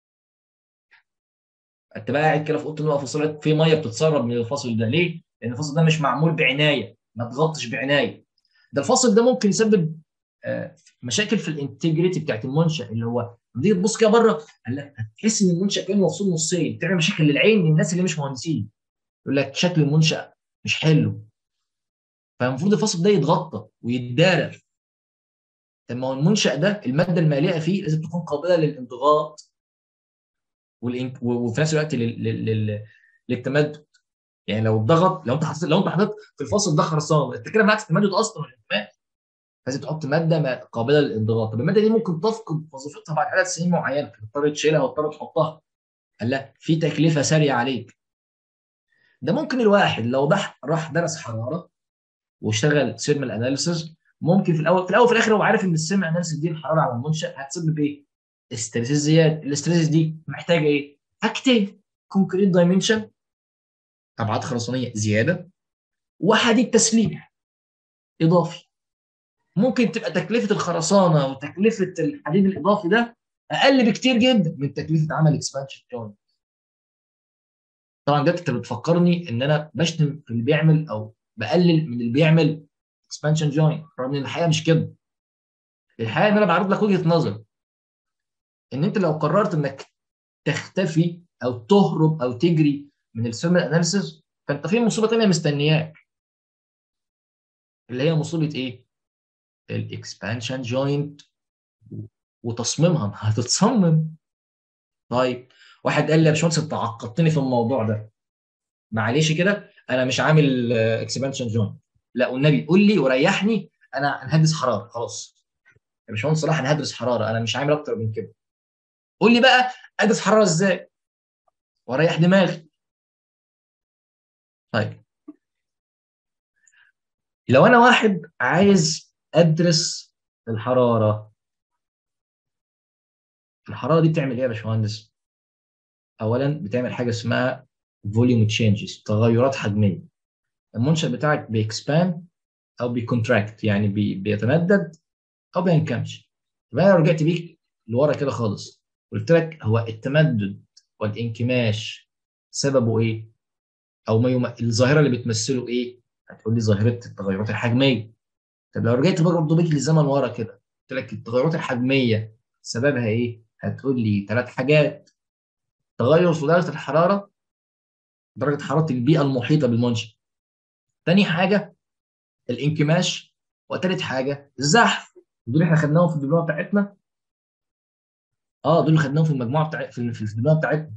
انت بقى قاعد كده في اوضه النوم في في ميه بتتسرب من الفصل ده ليه؟ لان الفصل ده مش معمول بعنايه ما تغطش بعنايه ده الفصل ده ممكن يسبب مشاكل في الانتجريتي بتاعت المنشا اللي هو لما تيجي تبص كده بره هتحس ان المنشا كانه مفصول نصين بتعمل مشاكل للعين للناس اللي مش مهندسين يقول لك شكل المنشا مش حلو فالمفروض الفصل ده يتغطى ويتدارى طب ما هو المنشا ده الماده المالئه فيه لازم تكون قابله للانضغاط والإنك... وفي نفس الوقت لل... لل... للتمدد يعني لو اتضغط لو انت حطيت لو انت حطيت في الفصل ده خرسانه انت كده معاك التمدد اصلا والانتماء لازم تحط ماده قابله للانضغاط طب الماده دي ممكن تفقد وظيفتها بعد عدد سنين معينه تضطر تشيلها وتضطر تحطها قال لا في تكلفه ساريه عليك ده ممكن الواحد لو ده راح درس حراره واشتغل سيرمال اناليسيز ممكن في الاول في الاول وفي الاخر هو عارف ان السيرمال اناليسيز دي الحراره على المنشا هتسبب ايه؟ ستريس زياده الاستريس دي محتاجه ايه؟ حاجتين كونكريت دايمنشن ابعاد خرسانيه زياده وحديد تسليح اضافي ممكن تبقى تكلفه الخرسانه وتكلفه الحديد الاضافي ده اقل بكتير جدا من تكلفه عمل اكسبانشن جوينت طبعا ده انت بتفكرني ان انا بشتم في اللي بيعمل او بقلل من اللي بيعمل اكسبانشن جوينت رغم ان الحقيقه مش كده الحقيقه ان انا بعرض لك وجهه نظر ان انت لو قررت انك تختفي او تهرب او تجري من السيرمال اناليسيس فانت في مصيبه ثانيه مستنياك اللي هي مصيبه ايه؟ الاكسبانشن جوينت وتصميمها هتتصمم طيب واحد قال لي يا باشمهندس انت عقدتني في الموضوع ده معلش كده انا مش عامل اكسبانشن جوينت لا والنبي قول لي وريحني انا هندس حراره خلاص يا باشمهندس صلاح انا هدرس حراره انا مش عامل اكتر من كده قول لي بقى ادرس حراره ازاي واريح دماغي طيب لو انا واحد عايز ادرس الحراره الحراره دي بتعمل ايه يا باشمهندس اولا بتعمل حاجه اسمها فوليوم تشينجز تغيرات حجميه المنشا بتاعك بيكسباند او بيكونتراكت يعني بي بيتمدد او بينكمش يبقى انا رجعت بيك لورا كده خالص قلت لك هو التمدد والانكماش سببه ايه؟ او ما يم... الظاهره اللي بتمثله ايه؟ هتقول لي ظاهره التغيرات الحجميه. طب لو رجعت برضه بيك للزمن ورا كده قلت لك التغيرات الحجميه سببها ايه؟ هتقول لي ثلاث حاجات تغير في درجه الحراره درجه حراره البيئه المحيطه بالمنشا. تاني حاجه الانكماش وتالت حاجه الزحف دول احنا خدناهم في الدبلومه بتاعتنا اه دول اللي خدناهم في المجموعه بتاع في في الدبلومه بتاعتنا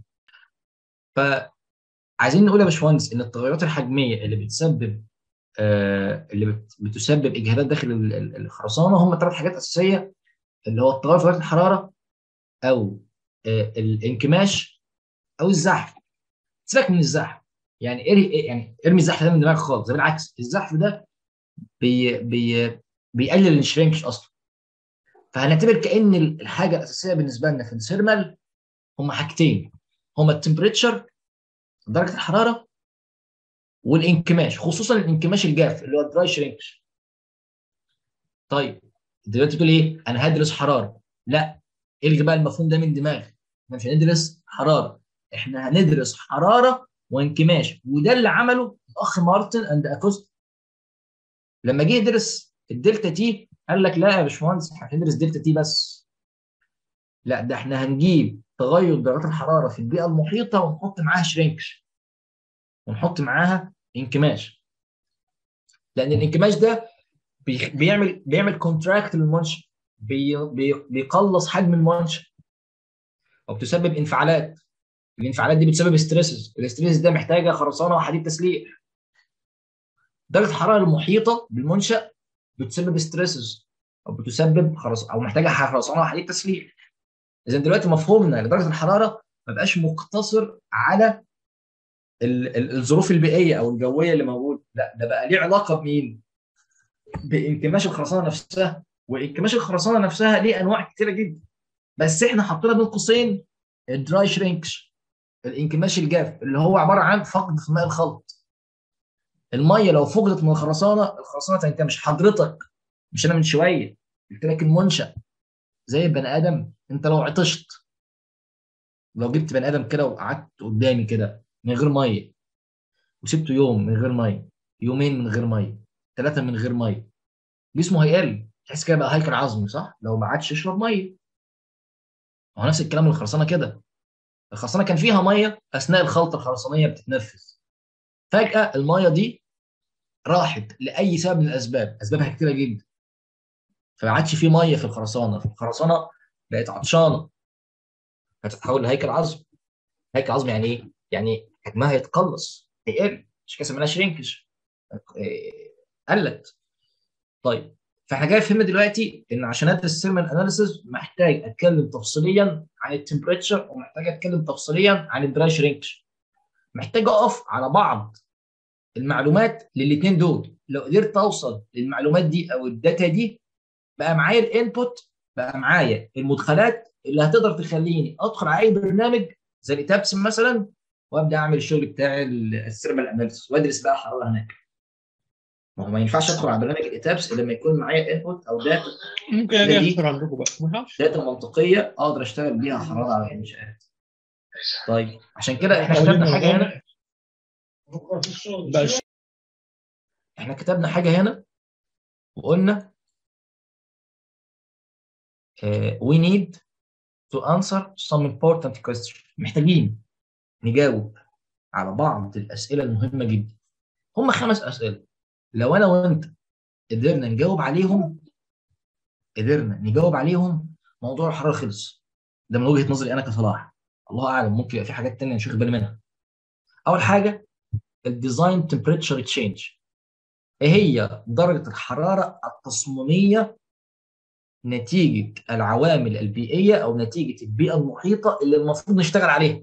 فعايزين نقول يا باشمهندس ان التغيرات الحجميه اللي بتسبب آه اللي بت بتسبب اجهادات داخل الخرسانه هم ثلاث حاجات اساسيه اللي هو التغير في درجه الحراره او آه الانكماش او الزحف سيبك من الزحف يعني اري يعني ارمي الزحف ده من دماغك خالص بالعكس الزحف ده بي بي بيقلل الشرينكش اصلا فهنعتبر كان الحاجه الاساسيه بالنسبه لنا في السيرمال هم حاجتين هم التمبريتشر درجه الحراره والانكماش خصوصا الانكماش الجاف اللي هو الدراي شرينكش طيب دلوقتي بتقول ايه انا هدرس حراره لا الغي بقى المفهوم ده من دماغك احنا مش هندرس حراره احنا هندرس حراره وانكماش وده اللي عمله الاخ مارتن اند اكوست لما جه يدرس الدلتا تي قال لك لا يا باشمهندس احنا هندرس دلتا تي بس لا ده احنا هنجيب تغير درجات الحراره في البيئه المحيطه ونحط معاها شرينكش ونحط معاها انكماش لان الانكماش ده بيعمل بيعمل كونتراكت للمنشا بي بي بيقلص حجم المنشا او بتسبب انفعالات الانفعالات دي بتسبب ستريسز الاستريس ده محتاجه خرسانه وحديد تسليح درجه الحراره المحيطه بالمنشا بتسبب ستريسز او بتسبب خرس او محتاجه خرسانه وحديد تسليح اذا دلوقتي مفهومنا لدرجه الحراره ما بقاش مقتصر على الظروف البيئيه او الجويه اللي موجود لا ده بقى ليه علاقه بمين؟ بانكماش الخرسانه نفسها وانكماش الخرسانه نفسها ليه انواع كثيره جدا بس احنا حطينا بين قوسين الدراي شرينكش الانكماش الجاف اللي هو عباره عن فقد في ماء الخلط الميه لو فقدت من الخرسانه الخرسانه تنكمش حضرتك مش انا من شويه قلت لك المنشا زي البني ادم انت لو عطشت لو جبت بني ادم كده وقعدت قدامي كده من غير ميه وسبته يوم من غير ميه يومين من غير ميه ثلاثه من غير ميه جسمه هيقل تحس كده بقى هيكل عظمي صح لو ما عادش يشرب ميه هو نفس الكلام الخرسانه كده الخرسانه كان فيها ميه اثناء الخلطه الخرسانيه بتتنفس فجاه الميه دي راحت لاي سبب من الاسباب اسبابها كتيره جدا فما عادش في ميه في الخرسانه الخرسانه بقت عطشانه هتتحول لهيكل عظم هيكل عظم يعني ايه؟ يعني حجمها هيتقلص هيقل مش كده سميناها شرينكش قلت طيب فاحنا جاي فهمنا دلوقتي ان عشان ادرس السيرمال اناليسيز محتاج اتكلم تفصيليا عن التمبريتشر ومحتاج اتكلم تفصيليا عن الدراي شرينكش محتاج اقف على بعض المعلومات للاثنين دول لو قدرت اوصل للمعلومات دي او الداتا دي بقى معايا الانبوت بقى معايا المدخلات اللي هتقدر تخليني ادخل على اي برنامج زي التابس مثلا وابدا اعمل الشغل بتاعي السيرمال اناليسيس وادرس بقى حراره هناك ما هو ما ينفعش ادخل على برنامج الاتابس الا لما يكون معايا انبوت او داتا ممكن اجي ادخل عندكم بقى داتا منطقيه اقدر اشتغل بيها حراره على الانشاءات طيب عشان كده احنا كتبنا حاجه هنا بس احنا كتبنا حاجه هنا وقلنا uh, we need to answer some important questions محتاجين نجاوب على بعض الاسئله المهمه جدا هم خمس اسئله لو انا وانت قدرنا نجاوب عليهم قدرنا نجاوب عليهم موضوع الحراره خلص ده من وجهه نظري انا كصلاح الله اعلم ممكن يبقى في حاجات تانية مش واخد بالي منها اول حاجه الديزاين تمبريتشر تشينج ايه هي درجه الحراره التصميميه نتيجه العوامل البيئيه او نتيجه البيئه المحيطه اللي المفروض نشتغل عليها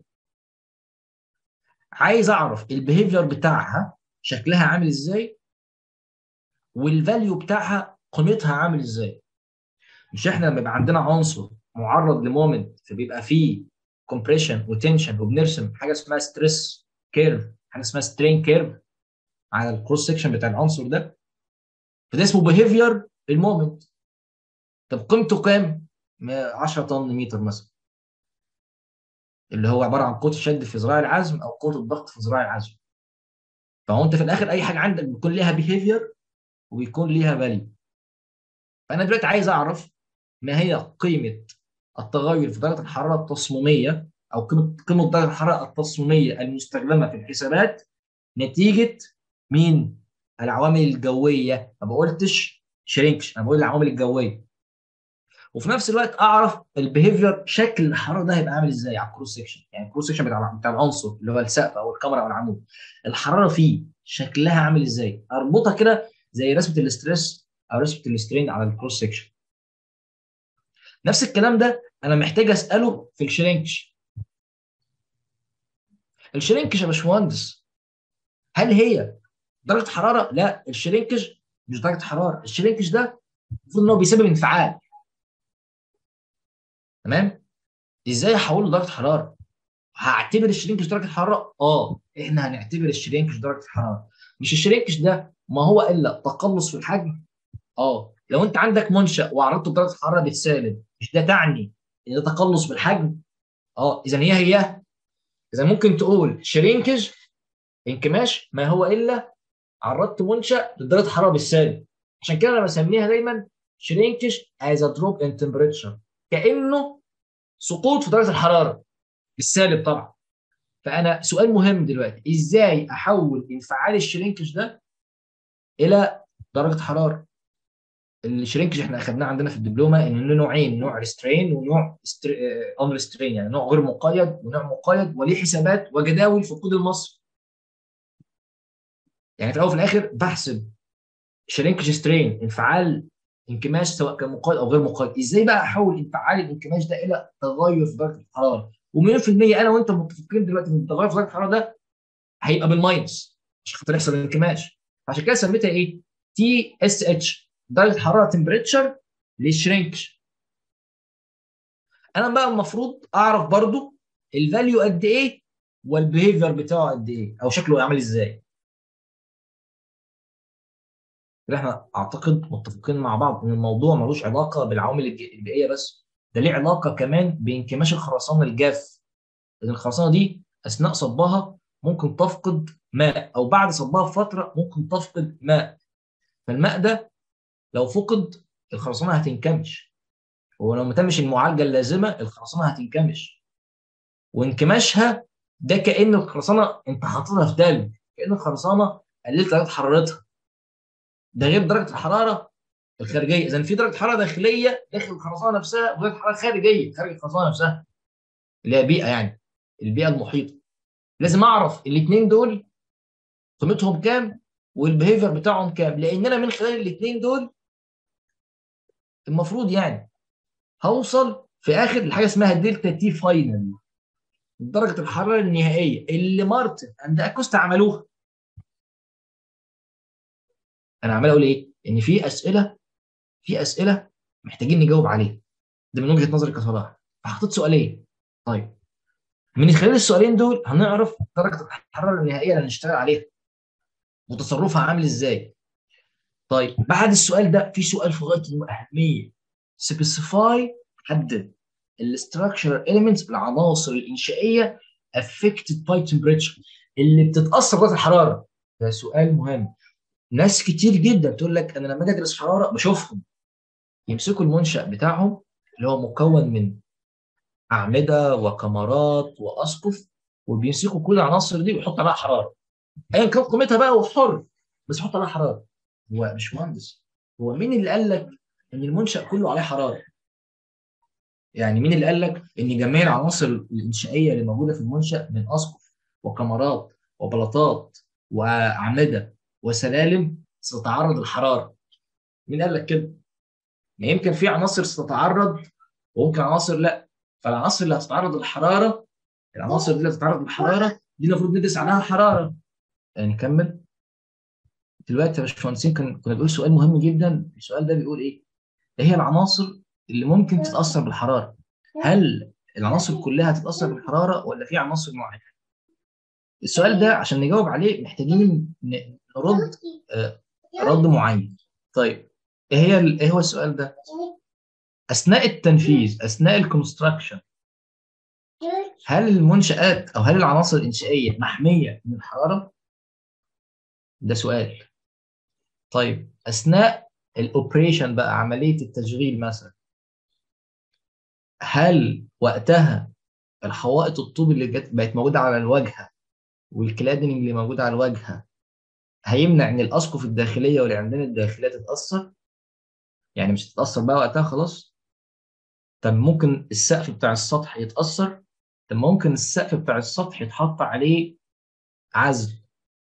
عايز اعرف البيهيفير بتاعها شكلها عامل ازاي والفاليو بتاعها قيمتها عامل ازاي مش احنا لما يبقى عندنا عنصر معرض لمومنت فبيبقى فيه كومبريشن وتنشن وبنرسم حاجه اسمها ستريس كيرف حاجه اسمها سترين كيرف على الكروس سكشن بتاع العنصر ده فده اسمه بيهيفير المومنت طب قيمته كام؟ 10 طن متر مثلا اللي هو عباره عن قوه الشد في ذراع العزم او قوه الضغط في ذراع العزم فهو انت في الاخر اي حاجه عندك بيكون ليها بيهيفير ويكون ليها فاليو فانا دلوقتي عايز اعرف ما هي قيمه التغير في درجه الحراره التصميميه او قيمه قيمه درجه الحراره التصميميه المستخدمه في الحسابات نتيجه مين؟ العوامل الجويه ما قلتش شرينكش انا بقول العوامل الجويه وفي نفس الوقت اعرف البيهيفير شكل الحراره ده هيبقى عامل ازاي على الكروس سكشن يعني الكروس سكشن بتاع بتاع العنصر اللي هو السقف او الكاميرا او العمود الحراره فيه شكلها عامل ازاي اربطها كده زي رسمه الاستريس او رسمه الاسترين على الكروس سكشن نفس الكلام ده انا محتاج اساله في الشرينكش الشرينكش يا باشمهندس هل هي درجه حراره؟ لا الشرينكش مش درجه حراره الشرينكش ده المفروض ان هو بيسبب انفعال تمام ازاي احوله لدرجه حراره هعتبر الشرينكش درجه حراره اه احنا هنعتبر الشرينكش درجه حراره مش الشرينكش ده ما هو الا تقلص في الحجم اه لو انت عندك منشا وعرضته بدرجه حراره بالسالب مش ده تعني ان ده تقلص بالحجم اه اذا هي هي اذا ممكن تقول شرينكج انكماش ما هو الا عرضت منشا لدرجه حراره بالسالب عشان كده انا بسميها دايما شرينكج از ا دروب ان تمبريتشر كانه سقوط في درجه الحراره بالسالب طبعا فانا سؤال مهم دلوقتي ازاي احول انفعال الشرينكج ده الى درجه حراره الشرينكج احنا اخذناه عندنا في الدبلومه ان له نوعين نوع ريسترين ونوع اون ريسترين يعني نوع غير مقيد ونوع مقيد وليه حسابات وجداول في الكود المصري يعني في الاول وفي الاخر بحسب شرينكج سترين انفعال انكماش سواء كان مقيد او غير مقيد ازاي بقى احول انفعال الانكماش ده الى تغير في درجه الحراره ومليون في المية انا وانت متفقين دلوقتي ان التغير في درجه الحراره ده هيبقى بالماينس عشان خاطر يحصل انكماش عشان كده سميتها ايه؟ تي اس اتش درجه حراره تمبريتشر للشرينكج انا بقى المفروض اعرف برضو الفاليو قد ايه والبيهيفير بتاعه قد ايه او شكله عامل ازاي احنا اعتقد متفقين مع بعض ان الموضوع ملوش علاقه بالعوامل البيئيه بس ده ليه علاقه كمان بانكماش الخرسانه الجاف لان الخرسانه دي اثناء صبها ممكن تفقد ماء او بعد صبها بفتره ممكن تفقد ماء فالماء ده لو فقد الخرسانه هتنكمش ولو ما تمش المعالجه اللازمه الخرسانه هتنكمش وانكماشها ده كان الخرسانه انت حاططها في تلج كان الخرسانه قللت درجه حرارتها ده غير درجه الحراره الخارجيه اذا في درجه حراره داخليه داخل الخرسانه نفسها ودرجه حراره خارجيه خارج الخرسانه نفسها اللي هي بيئه يعني البيئه المحيطه لازم اعرف الاثنين دول قيمتهم كام والبيهيفير بتاعهم كام لان انا من خلال الاثنين دول المفروض يعني هوصل في اخر لحاجه اسمها دلتا تي فاينل درجه الحراره النهائيه اللي مارتن اند اكوستا عملوها انا عمال اقول ايه ان في اسئله في اسئله محتاجين نجاوب عليها ده من وجهه نظري كصلاح فحطيت سؤالين طيب من خلال السؤالين دول هنعرف درجه الحراره النهائيه اللي هنشتغل عليها وتصرفها عامل ازاي طيب بعد السؤال ده في سؤال في غايه الاهميه سبيسيفاي حدد الاستراكشر اليمنتس العناصر الانشائيه affected by temperature اللي بتتاثر بدرجه الحراره ده سؤال مهم ناس كتير جدا تقول لك انا لما اجي ادرس حراره بشوفهم يمسكوا المنشا بتاعهم اللي هو مكون من اعمده وكمرات واسقف وبيمسكوا كل العناصر دي ويحط عليها حراره ايا كان قيمتها بقى وحر بس يحط عليها حراره هو مش مهندس هو مين اللي قال لك ان المنشا كله عليه حراره يعني مين اللي قال لك ان جميع العناصر الانشائيه اللي موجوده في المنشا من اسقف وكمرات وبلاطات واعمده وسلالم ستتعرض للحراره مين قال لك كده يعني يمكن في عناصر ستتعرض وممكن عناصر لا فالعناصر اللي هتتعرض للحراره العناصر دي اللي هتتعرض للحراره دي المفروض ندرس عنها حراره يعني نكمل دلوقتي يا باشمهندسين كان كنا بنقول سؤال مهم جدا السؤال ده بيقول ايه؟ ايه هي العناصر اللي ممكن تتاثر بالحراره؟ هل العناصر كلها هتتاثر بالحراره ولا في عناصر معينه؟ السؤال ده عشان نجاوب عليه محتاجين نرد آه رد معين. طيب ايه هي ايه هو السؤال ده؟ اثناء التنفيذ اثناء الكونستراكشن هل المنشآت او هل العناصر الانشائيه محميه من الحراره؟ ده سؤال. طيب اثناء الاوبريشن بقى عمليه التشغيل مثلا هل وقتها الحوائط الطوب اللي جت بقت موجوده على الواجهه والكلادنج اللي موجوده على الواجهه هيمنع ان الاسقف الداخليه والعمدان الداخليه تتاثر يعني مش هتتاثر بقى وقتها خلاص طب ممكن السقف بتاع السطح يتاثر طب ممكن السقف بتاع السطح يتحط عليه عزل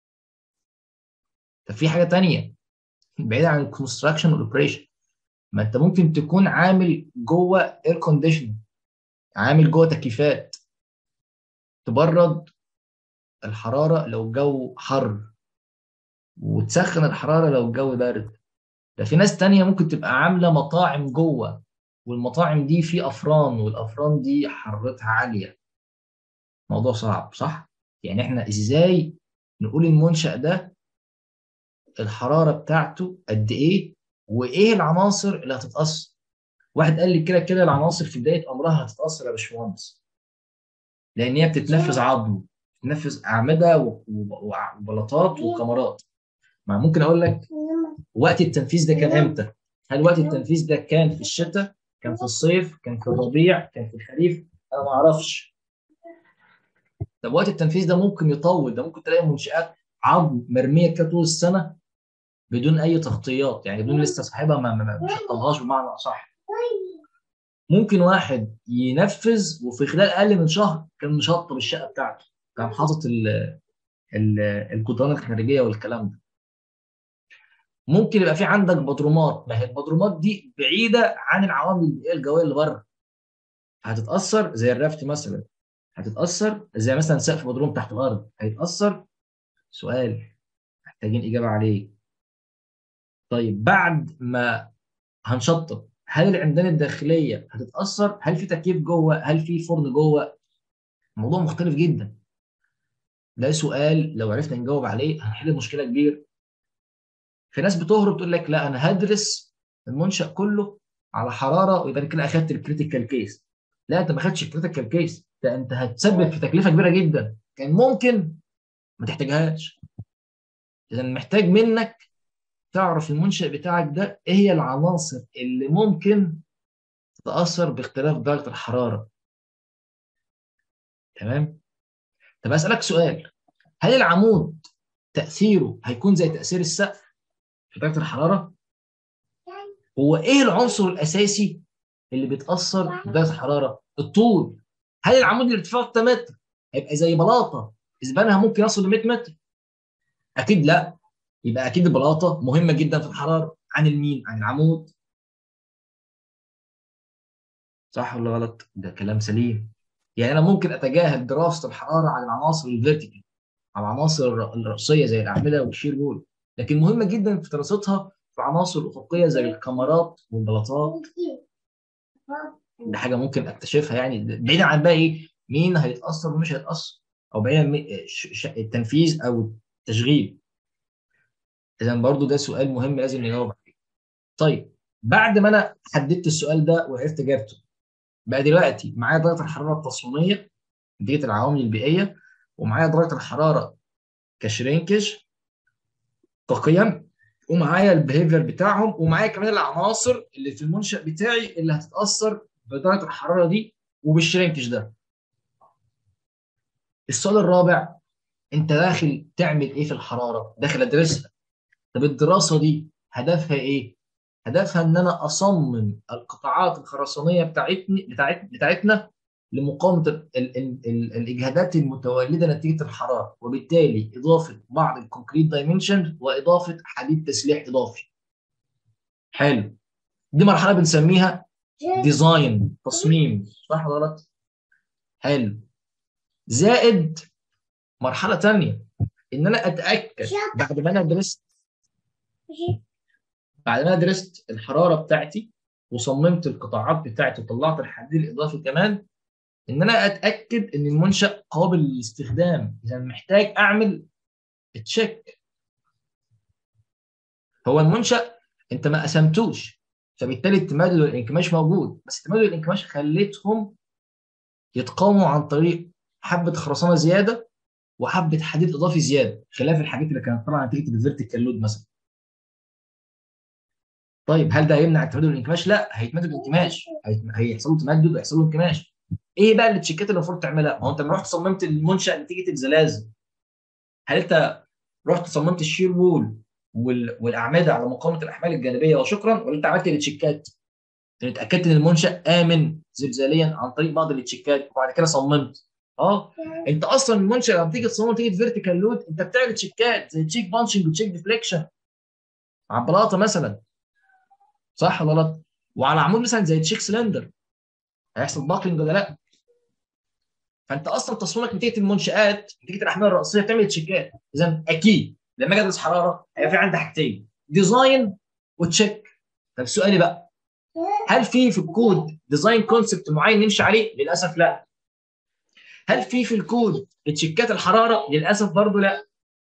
طب في حاجه تانية بعيد عن الكونستراكشن والاوبريشن ما انت ممكن تكون عامل جوه اير كونديشننج عامل جوه تكييفات تبرد الحراره لو الجو حر وتسخن الحراره لو الجو بارد ده في ناس تانية ممكن تبقى عامله مطاعم جوه والمطاعم دي في افران والافران دي حرارتها عاليه موضوع صعب صح يعني احنا ازاي نقول المنشأ ده الحراره بتاعته قد ايه وايه العناصر اللي هتتاثر واحد قال لي كده كده العناصر في بدايه امرها هتتاثر يا باشمهندس لان هي بتتنفذ عظم بتتنفذ اعمده وبلاطات وكمرات ما ممكن اقول لك وقت التنفيذ ده كان امتى هل وقت التنفيذ ده كان في الشتاء كان في الصيف كان في الربيع كان في الخريف انا ما اعرفش طب وقت التنفيذ ده ممكن يطول ده ممكن تلاقي منشات عظم مرميه كده طول السنه بدون اي تغطيات يعني بدون لسه صاحبها ما ما ما شطبهاش بمعنى اصح ممكن واحد ينفذ وفي خلال اقل من شهر كان مشطب الشقه بتاعته كان حاطط ال- ال- الجدران الخارجيه والكلام ده ممكن يبقى في عندك بدرومات ما هي البدرومات دي بعيده عن العوامل البيئيه الجويه اللي بره هتتاثر زي الرافت مثلا هتتاثر زي مثلا سقف بدروم تحت الارض هيتاثر سؤال محتاجين اجابه عليه طيب بعد ما هنشطب هل العمدان الداخليه هتتاثر هل في تكييف جوه هل في فرن جوه الموضوع مختلف جدا ده سؤال لو عرفنا نجاوب عليه هنحل مشكله كبيره في ناس بتهرب تقول لك لا انا هدرس المنشا كله على حراره ويبقى أنا كده اخدت الكريتيكال كيس لا انت ما خدتش الكريتيكال كيس ده انت هتسبب في تكلفه كبيره جدا كان ممكن ما تحتاجهاش اذا محتاج منك تعرف المنشأ بتاعك ده ايه هي العناصر اللي ممكن تتأثر باختلاف درجة الحرارة تمام طب أسألك سؤال هل العمود تأثيره هيكون زي تأثير السقف في درجة الحرارة؟ هو ايه العنصر الأساسي اللي بيتأثر بدرجة الحرارة؟ الطول هل العمود اللي ارتفاعه 6 متر هيبقى زي بلاطة إسبانها ممكن يصل ل 100 متر؟ أكيد لا يبقى اكيد البلاطه مهمه جدا في الحراره عن المين؟ عن العمود صح ولا غلط؟ ده كلام سليم يعني انا ممكن اتجاهل دراسه الحراره على العناصر الفيرتيكال على العناصر الر- الرأسيه زي الاعمده والشير وول لكن مهمه جدا في دراستها في عناصر افقيه زي الكاميرات والبلاطات دي حاجه ممكن اكتشفها يعني بعيدا عن بقى ايه مين هيتاثر ومش هيتاثر او بعيدا عن مي- ش- ش- التنفيذ او التشغيل اذا برضو ده سؤال مهم لازم نجاوب عليه طيب بعد ما انا حددت السؤال ده وعرفت اجابته بقى دلوقتي معايا درجه الحراره التصميميه نتيجه العوامل البيئيه ومعايا درجه الحراره كشرينكج كقيم ومعايا البيهيفير بتاعهم ومعايا كمان العناصر اللي في المنشأ بتاعي اللي هتتأثر بدرجة الحرارة دي وبالشرينكج ده. السؤال الرابع انت داخل تعمل ايه في الحرارة؟ داخل ادرسها. طب الدراسة دي هدفها ايه؟ هدفها ان انا اصمم القطاعات الخرسانية بتاعتني بتاعت بتاعتنا لمقاومة ال ال ال ال الإجهادات المتولدة نتيجة الحرارة وبالتالي إضافة بعض الكونكريت دايمنشن وإضافة حديد تسليح إضافي. حلو. دي مرحلة بنسميها ديزاين تصميم صح ولا غلط؟ حلو. زائد مرحلة تانية إن أنا أتأكد بعد ما أنا درست بعد ما أنا درست الحرارة بتاعتي وصممت القطاعات بتاعتي وطلعت الحديد الإضافي كمان ان انا اتاكد ان المنشا قابل للاستخدام اذا محتاج اعمل تشيك هو المنشا انت ما قسمتوش فبالتالي التمادد والانكماش موجود بس التمادد والانكماش خليتهم يتقاوموا عن طريق حبه خرسانه زياده وحبه حديد اضافي زياده خلاف الحاجات اللي كانت طالعه نتيجه الفيرتيكال لود مثلا طيب هل ده هيمنع التمدد والانكماش؟ لا هيتمدد الانكماش هيحصل له تمدد ويحصل له انكماش ايه بقى التشيكات اللي المفروض تعملها؟ ما هو انت لما رحت صممت المنشا نتيجه الزلازل هل انت رحت صممت الشير وول وال... والاعمده على مقاومه الاحمال الجانبيه وشكرا ولا انت عملت التشيكات؟ انت اتاكدت ان المنشا امن زلزاليا عن طريق بعض التشيكات وبعد كده صممت اه انت اصلا المنشا لما تيجي تصمم نتيجه فيرتيكال لود انت بتعمل تشيكات زي تشيك بانشنج وتشيك ديفليكشن على البلاطه مثلا صح ولا غلط؟ وعلى عمود مثلا زي تشيك سلندر هيحصل باكلينج ولا لا؟ فانت اصلا تصميمك نتيجه المنشات نتيجه الاحمال الرئيسيه بتعمل تشيكات اذا اكيد لما اجي ادرس حراره هيبقى في عندي حاجتين ديزاين وتشيك طب سؤالي بقى هل في في الكود ديزاين كونسبت معين نمشي عليه؟ للاسف لا. هل في في الكود تشيكات الحراره؟ للاسف برضه لا.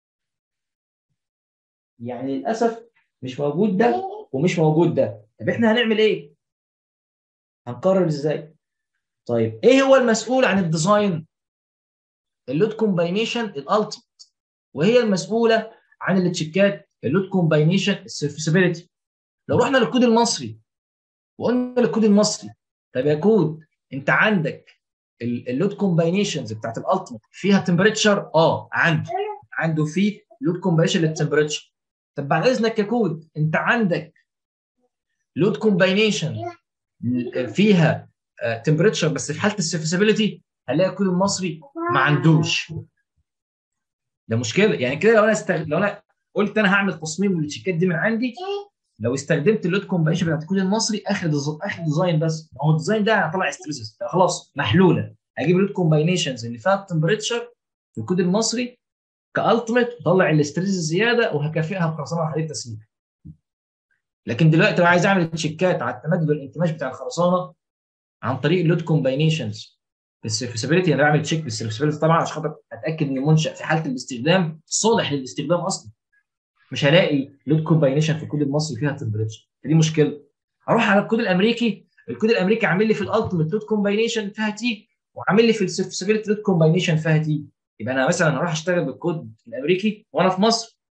يعني للاسف مش موجود ده ومش موجود ده. طب احنا هنعمل ايه؟ هنقرر ازاي؟ طيب ايه هو المسؤول عن الديزاين؟ اللود كومباينيشن الالتيميت وهي المسؤوله عن التشيكات اللود كومباينيشن السيرفيسابيلتي. لو رحنا للكود المصري وقلنا للكود المصري طب يا كود انت عندك اللود كومباينيشنز بتاعت الالتيميت فيها تمبريتشر اه عنده عنده في لود كومباينيشن للتمبريتشر طب بعد اذنك ككود انت عندك لود كومباينيشن فيها تمبريتشر بس في حاله السيرفيسابيلتي هنلاقي الكود المصري ما عندوش ده مشكله يعني كده لو انا استغ... لو انا قلت انا هعمل تصميم للتشيكات دي من عندي لو استخدمت اللود كومباينيشن بتاعت الكود المصري اخر ديز... اخر ديزاين بس هو الديزاين ده هطلع ستريسز خلاص محلوله هجيب اللود كومباينيشنز اللي فيها التمبريتشر في الكود المصري كالتيميت واطلع الاستريس الزياده وهكافئها بخرسانه وحديد تسليم لكن دلوقتي لو عايز اعمل تشيكات على التمدد والانكماش بتاع الخرسانه عن طريق اللود كومباينيشنز بالسيرفيسابيلتي انا بعمل تشيك بالسيرفيسابيلتي طبعا عشان خاطر اتاكد ان المنشا في حاله الاستخدام صالح للاستخدام اصلا مش هلاقي لود كومباينيشن في الكود المصري فيها تمبريتشر دي مشكله اروح على الكود الامريكي الكود الامريكي عامل لي في الالتيميت لود كومباينيشن فيها تي وعامل لي في السيرفيسابيلتي لود كومباينيشن فيها تي يبقى انا مثلا هروح اشتغل بالكود الامريكي وانا في مصر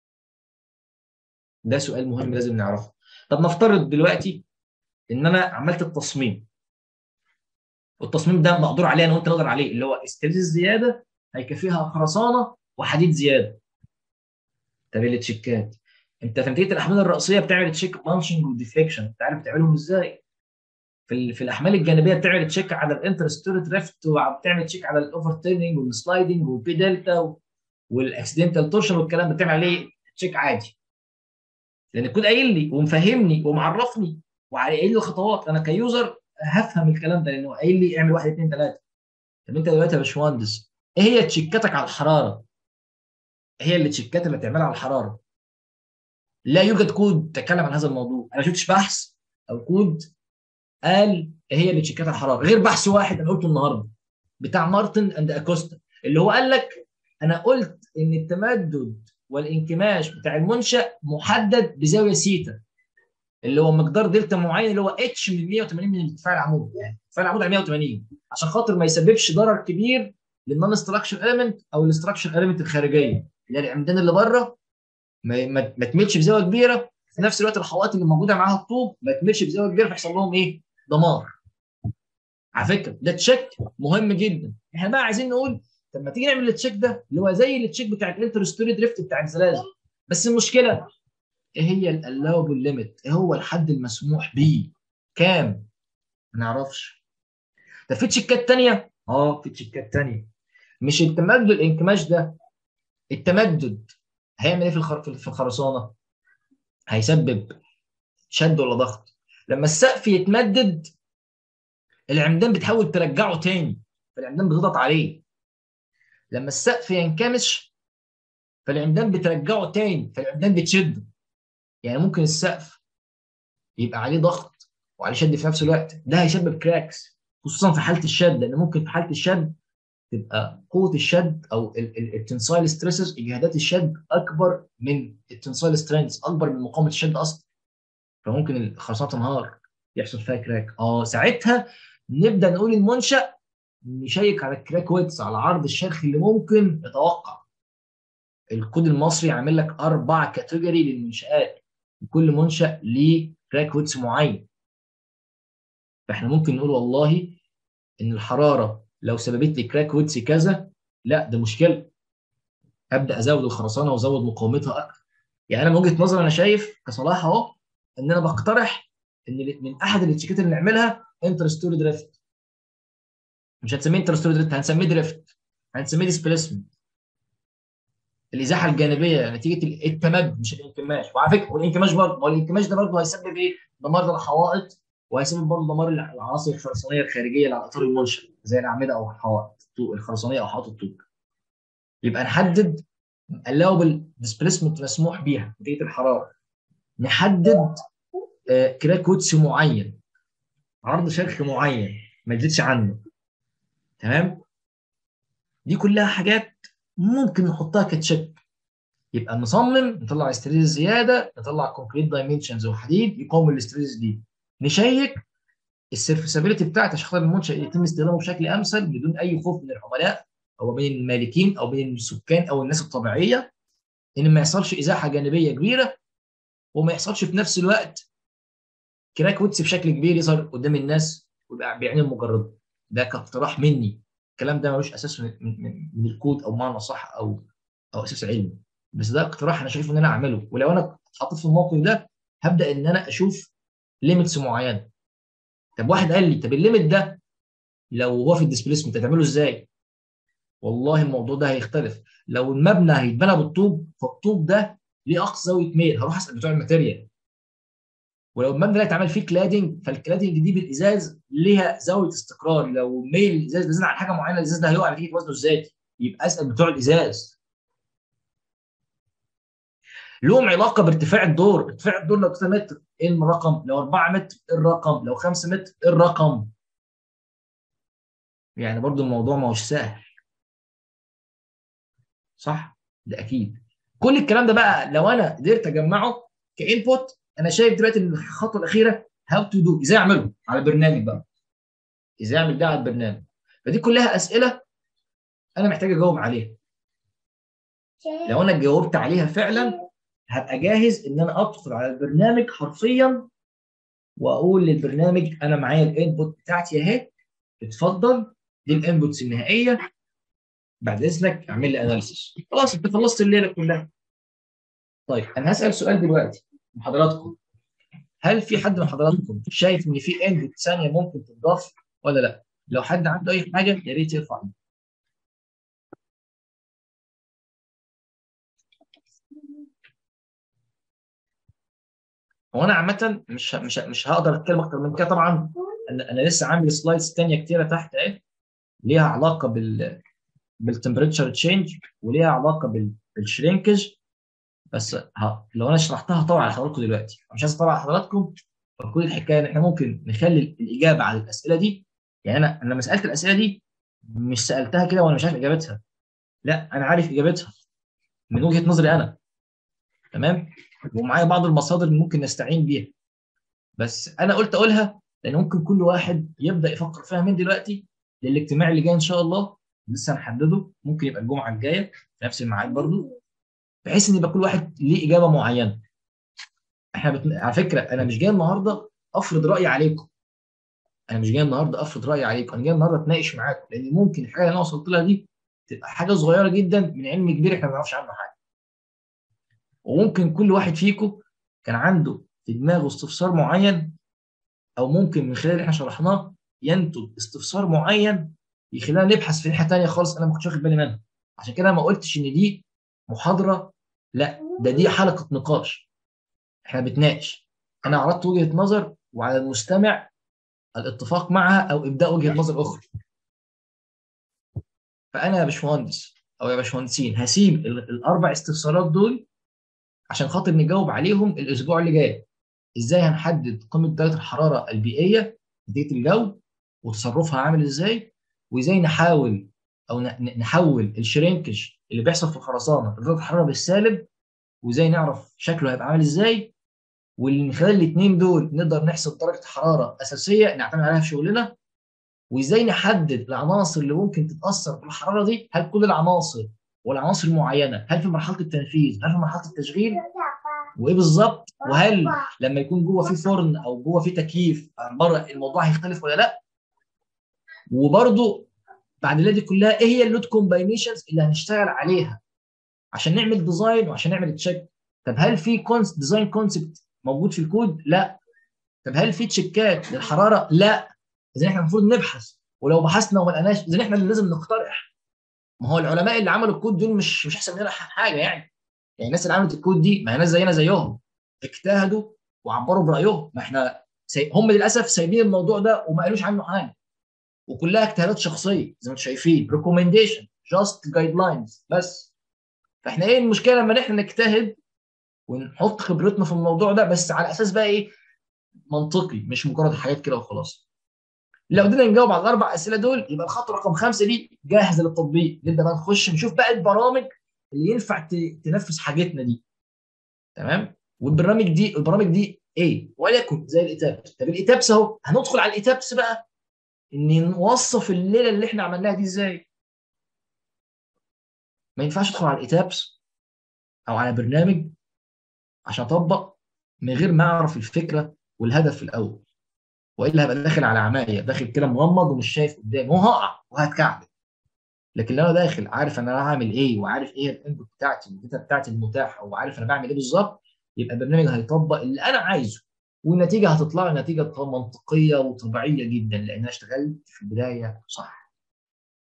ده سؤال مهم لازم نعرفه طب نفترض دلوقتي ان انا عملت التصميم والتصميم ده مقدور عليه انا وانت نقدر عليه اللي هو استريس زياده هيكفيها خرسانه وحديد زياده طب التشيكات انت في نتيجه الاحمال الرئيسيه بتعمل تشيك بانشنج وديفليكشن انت عارف تعملهم ازاي في في الاحمال الجانبيه بتعمل تشيك على الانترستوري دريفت وبتعمل تشيك على الاوفر تيرنينج والسلايدنج والبي دلتا والاكسيدنتال تورشن والكلام ده بتعمل عليه تشيك عادي لان الكود قايل لي ومفهمني ومعرفني وقايل لي الخطوات انا كيوزر هفهم الكلام ده لانه قايل لي اعمل واحد اثنين ثلاثه طب انت دلوقتي يا باشمهندس ايه هي تشيكاتك على الحراره؟ ايه هي اللي تشيكات اللي بتعملها على الحراره؟ لا يوجد كود تكلم عن هذا الموضوع انا ما شفتش بحث او كود قال ايه هي اللي تشيكات الحراره غير بحث واحد انا قلته النهارده بتاع مارتن اند اكوستا اللي هو قال لك انا قلت ان التمدد والانكماش بتاع المنشا محدد بزاويه سيتا اللي هو مقدار دلتا معين اللي هو اتش من 180 من ارتفاع العمود يعني ارتفاع العمود على 180 عشان خاطر ما يسببش ضرر كبير للنون ستراكشر اليمنت او الاستراكشر اليمنت الخارجيه اللي هي العمدان اللي بره ما, ما, ما تميلش بزاويه كبيره في نفس الوقت الحوائط اللي موجوده معاها الطوب ما تميلش بزاويه كبيره فيحصل لهم ايه؟ دمار. على فكره ده تشيك مهم جدا احنا بقى عايزين نقول طب ما تيجي نعمل التشيك ده اللي هو زي التشيك بتاع الانتر ستوري دريفت بتاع الزلازل بس المشكله ايه هي الالاوبل ليميت؟ ايه هو الحد المسموح به؟ كام؟ ما نعرفش. طب في تشيكات ثانيه؟ اه في تشيكات ثانيه. مش التمدد الانكماش ده التمدد هيعمل ايه في الخر... في الخرسانه؟ هيسبب شد ولا ضغط؟ لما السقف يتمدد العمدان بتحاول ترجعه تاني فالعمدان بتضغط عليه. لما السقف ينكمش فالعمدان بترجعه تاني فالعمدان بتشده. يعني ممكن السقف يبقى عليه ضغط وعليه شد في نفس الوقت ده هيسبب كراكس خصوصا في حاله الشد لان ممكن في حاله الشد تبقى قوه الشد او التنسايل ستريسز اجهادات الشد اكبر من التنسايل سترينث اكبر من مقاومه الشد اصلا فممكن الخرسانه تنهار يحصل فيها كراك اه ساعتها نبدا نقول المنشا نشيك على الكراك ويتس على عرض الشرخ اللي ممكن يتوقع الكود المصري عامل لك اربع كاتيجوري للمنشات كل منشا ليه كراك ويتس معين فاحنا ممكن نقول والله ان الحراره لو سببت لي كراك ويتس كذا لا ده مشكله ابدا ازود الخرسانه وازود مقاومتها اكتر يعني انا من وجهه نظري انا شايف كصلاح اهو ان انا بقترح ان من احد التشيكات اللي نعملها انتر ستوري دريفت مش هنسميه انتر ستوري دريفت هنسميه دريفت هنسميه ديسبيسمنت الازاحه الجانبيه نتيجه التمدد مش الانكماش وعلى فكره والانكماش برضه ما الانكماش ده برضه هيسبب ايه؟ دمار للحوائط وهيسبب برضه دمار العناصر الخرسانيه الخارجيه اللي على اطار المنشا زي الاعمده او الحوائط الخرسانيه او حوائط الطوب. يبقى نحدد allowable displacement مسموح بيها نتيجه الحراره. نحدد آه كراك ويتس معين عرض شرخ معين ما يزيدش عنه. تمام؟ دي كلها حاجات ممكن نحطها كتشيك يبقى نصمم نطلع استريز زياده نطلع كونكريت دايمنشنز وحديد يقاوم الاستريز دي نشيك السيرفيسابيلتي بتاعت عشان خاطر المنشا يتم استخدامه بشكل امثل بدون اي خوف من العملاء او من المالكين او من السكان او الناس الطبيعيه ان ما يحصلش ازاحه جانبيه كبيره وما يحصلش في نفس الوقت كراك ويتس بشكل كبير يظهر قدام الناس ويبقى بعين المجرده ده كاقتراح مني الكلام ده ملوش اساس من, من, من الكود او معنى صح او او اساس علمي بس ده اقتراح انا شايف ان انا اعمله ولو انا اتحطيت في الموقف ده هبدا ان انا اشوف ليميتس معينه طب واحد قال لي طب الليميت ده لو هو في الديسبيسمنت هتعمله ازاي؟ والله الموضوع ده هيختلف لو المبنى هيتبنى بالطوب فالطوب ده ليه اقصى زاويه ميل هروح اسال بتوع الماتيريال ولو المبنى ده هيتعمل فيه كلادنج فالكلادنج دي بالازاز ليها زاويه استقرار لو ميل الازاز بيزيد على حاجه معينه الازاز ده هيقع نتيجه وزنه الذاتي يبقى اسال بتوع الازاز لهم علاقه بارتفاع الدور ارتفاع الدور لو 3 متر ايه الرقم لو 4 متر ايه الرقم لو 5 متر ايه الرقم يعني برضو الموضوع ما هوش سهل صح ده اكيد كل الكلام ده بقى لو انا قدرت اجمعه كانبوت انا شايف دلوقتي ان الخطوه الاخيره هاو تو دو ازاي اعمله على البرنامج بقى ازاي اعمل ده على البرنامج فدي كلها اسئله انا محتاج اجاوب عليها لو انا جاوبت عليها فعلا هبقى جاهز ان انا ادخل على البرنامج حرفيا واقول للبرنامج انا معايا الانبوت بتاعتي اهي اتفضل دي الانبوتس النهائيه بعد اذنك اعمل لي اناليسيس خلاص انت خلصت الليله كلها طيب انا هسال سؤال دلوقتي من حضراتكم هل في حد من حضراتكم شايف ان في انبوت ثانيه ممكن تضاف ولا لا؟ لو حد عنده اي حاجه يا ريت يرفع ايده. هو انا عامه مش مش مش هقدر اتكلم اكتر من كده طبعا انا انا لسه عامل سلايدز ثانيه كتيره تحت اهي ليها علاقه بال بالتمبريتشر تشينج وليها علاقه بال بالشرينكج بس ها لو انا شرحتها طبعا على حضراتكم دلوقتي مش عايز اطلع على حضراتكم فكل الحكايه ان احنا ممكن نخلي الاجابه على الاسئله دي يعني انا انا لما سالت الاسئله دي مش سالتها كده وانا مش عارف اجابتها لا انا عارف اجابتها من وجهه نظري انا تمام ومعايا بعض المصادر اللي ممكن نستعين بيها بس انا قلت اقولها لان ممكن كل واحد يبدا يفكر فيها من دلوقتي للاجتماع اللي جاي ان شاء الله لسه هنحدده ممكن يبقى الجمعه الجايه في نفس الميعاد برضو بحيث ان يبقى كل واحد ليه اجابه معينه احنا بت... على فكره انا مش جاي النهارده افرض رايي عليكم انا مش جاي النهارده افرض رايي عليكم انا جاي النهارده اتناقش معاكم لان ممكن الحاجه اللي انا وصلت لها دي تبقى حاجه صغيره جدا من علم كبير احنا ما نعرفش عنه حاجه وممكن كل واحد فيكم كان عنده في دماغه استفسار معين او ممكن من خلال اللي احنا شرحناه ينتج استفسار معين يخلينا نبحث في ناحيه ثانيه خالص انا ما كنتش واخد بالي منها عشان كده ما قلتش ان دي محاضره لا ده دي حلقه نقاش احنا بنتناقش انا عرضت وجهه نظر وعلى المستمع الاتفاق معها او ابداء وجهه نظر اخرى فانا يا باشمهندس او يا باشمهندسين هسيب الاربع استفسارات دول عشان خاطر نجاوب عليهم الاسبوع اللي جاي ازاي هنحدد قيمه درجه الحراره البيئيه نتيجه الجو وتصرفها عامل ازاي وازاي نحاول او نحول الشرينكج اللي بيحصل في الخرسانه لدرجه حراره بالسالب وازاي نعرف شكله هيبقى عامل ازاي واللي من خلال الاثنين دول نقدر نحسب درجه حراره اساسيه نعتمد عليها في شغلنا وازاي نحدد العناصر اللي ممكن تتاثر بالحراره دي هل كل العناصر ولا عناصر معينه هل في مرحله التنفيذ هل في مرحله التشغيل وايه بالظبط وهل لما يكون جوه في فرن او جوه في تكييف بره الموضوع هيختلف ولا لا وبرده بعد دي كلها ايه هي اللود كومباينيشنز اللي هنشتغل عليها عشان نعمل ديزاين وعشان نعمل تشيك طب هل في كونس ديزاين كونسبت موجود في الكود لا طب هل في تشيكات للحراره لا اذا احنا المفروض نبحث ولو بحثنا وما لقناش اذا احنا اللي لازم نقترح ما هو العلماء اللي عملوا الكود دول مش مش احسن مننا حاجه يعني يعني الناس اللي عملت الكود دي ما هي ناس زينا زيهم اجتهدوا وعبروا برايهم ما احنا سي... هم للاسف سايبين الموضوع ده وما قالوش عنه حاجه وكلها اجتهادات شخصيه زي ما انتم شايفين ريكومنديشن جاست جايد لاينز بس فاحنا ايه المشكله لما احنا نجتهد ونحط خبرتنا في الموضوع ده بس على اساس بقى ايه منطقي مش مجرد حاجات كده وخلاص لو قدرنا نجاوب على الاربع اسئله دول يبقى الخطوه رقم خمسه دي جاهزه للتطبيق نبدا بقى نخش نشوف بقى البرامج اللي ينفع تنفذ حاجتنا دي تمام والبرامج دي البرامج دي ايه وليكن زي الايتابس طب الايتابس اهو هندخل على الايتابس بقى ان نوصف الليله اللي احنا عملناها دي ازاي ما ينفعش ادخل على الايتابس او على برنامج عشان اطبق من غير ما اعرف الفكره والهدف في الاول والا هبقى داخل على عمايه داخل كده مغمض ومش شايف قدامي وهقع وهتكعبل لكن لو انا داخل عارف انا هعمل ايه وعارف ايه الانبوت بتاعتي الداتا بتاعتي المتاحه وعارف انا بعمل ايه بالظبط يبقى البرنامج هيطبق اللي انا عايزه والنتيجه هتطلع نتيجه منطقيه وطبيعيه جدا لان انا اشتغلت في البدايه صح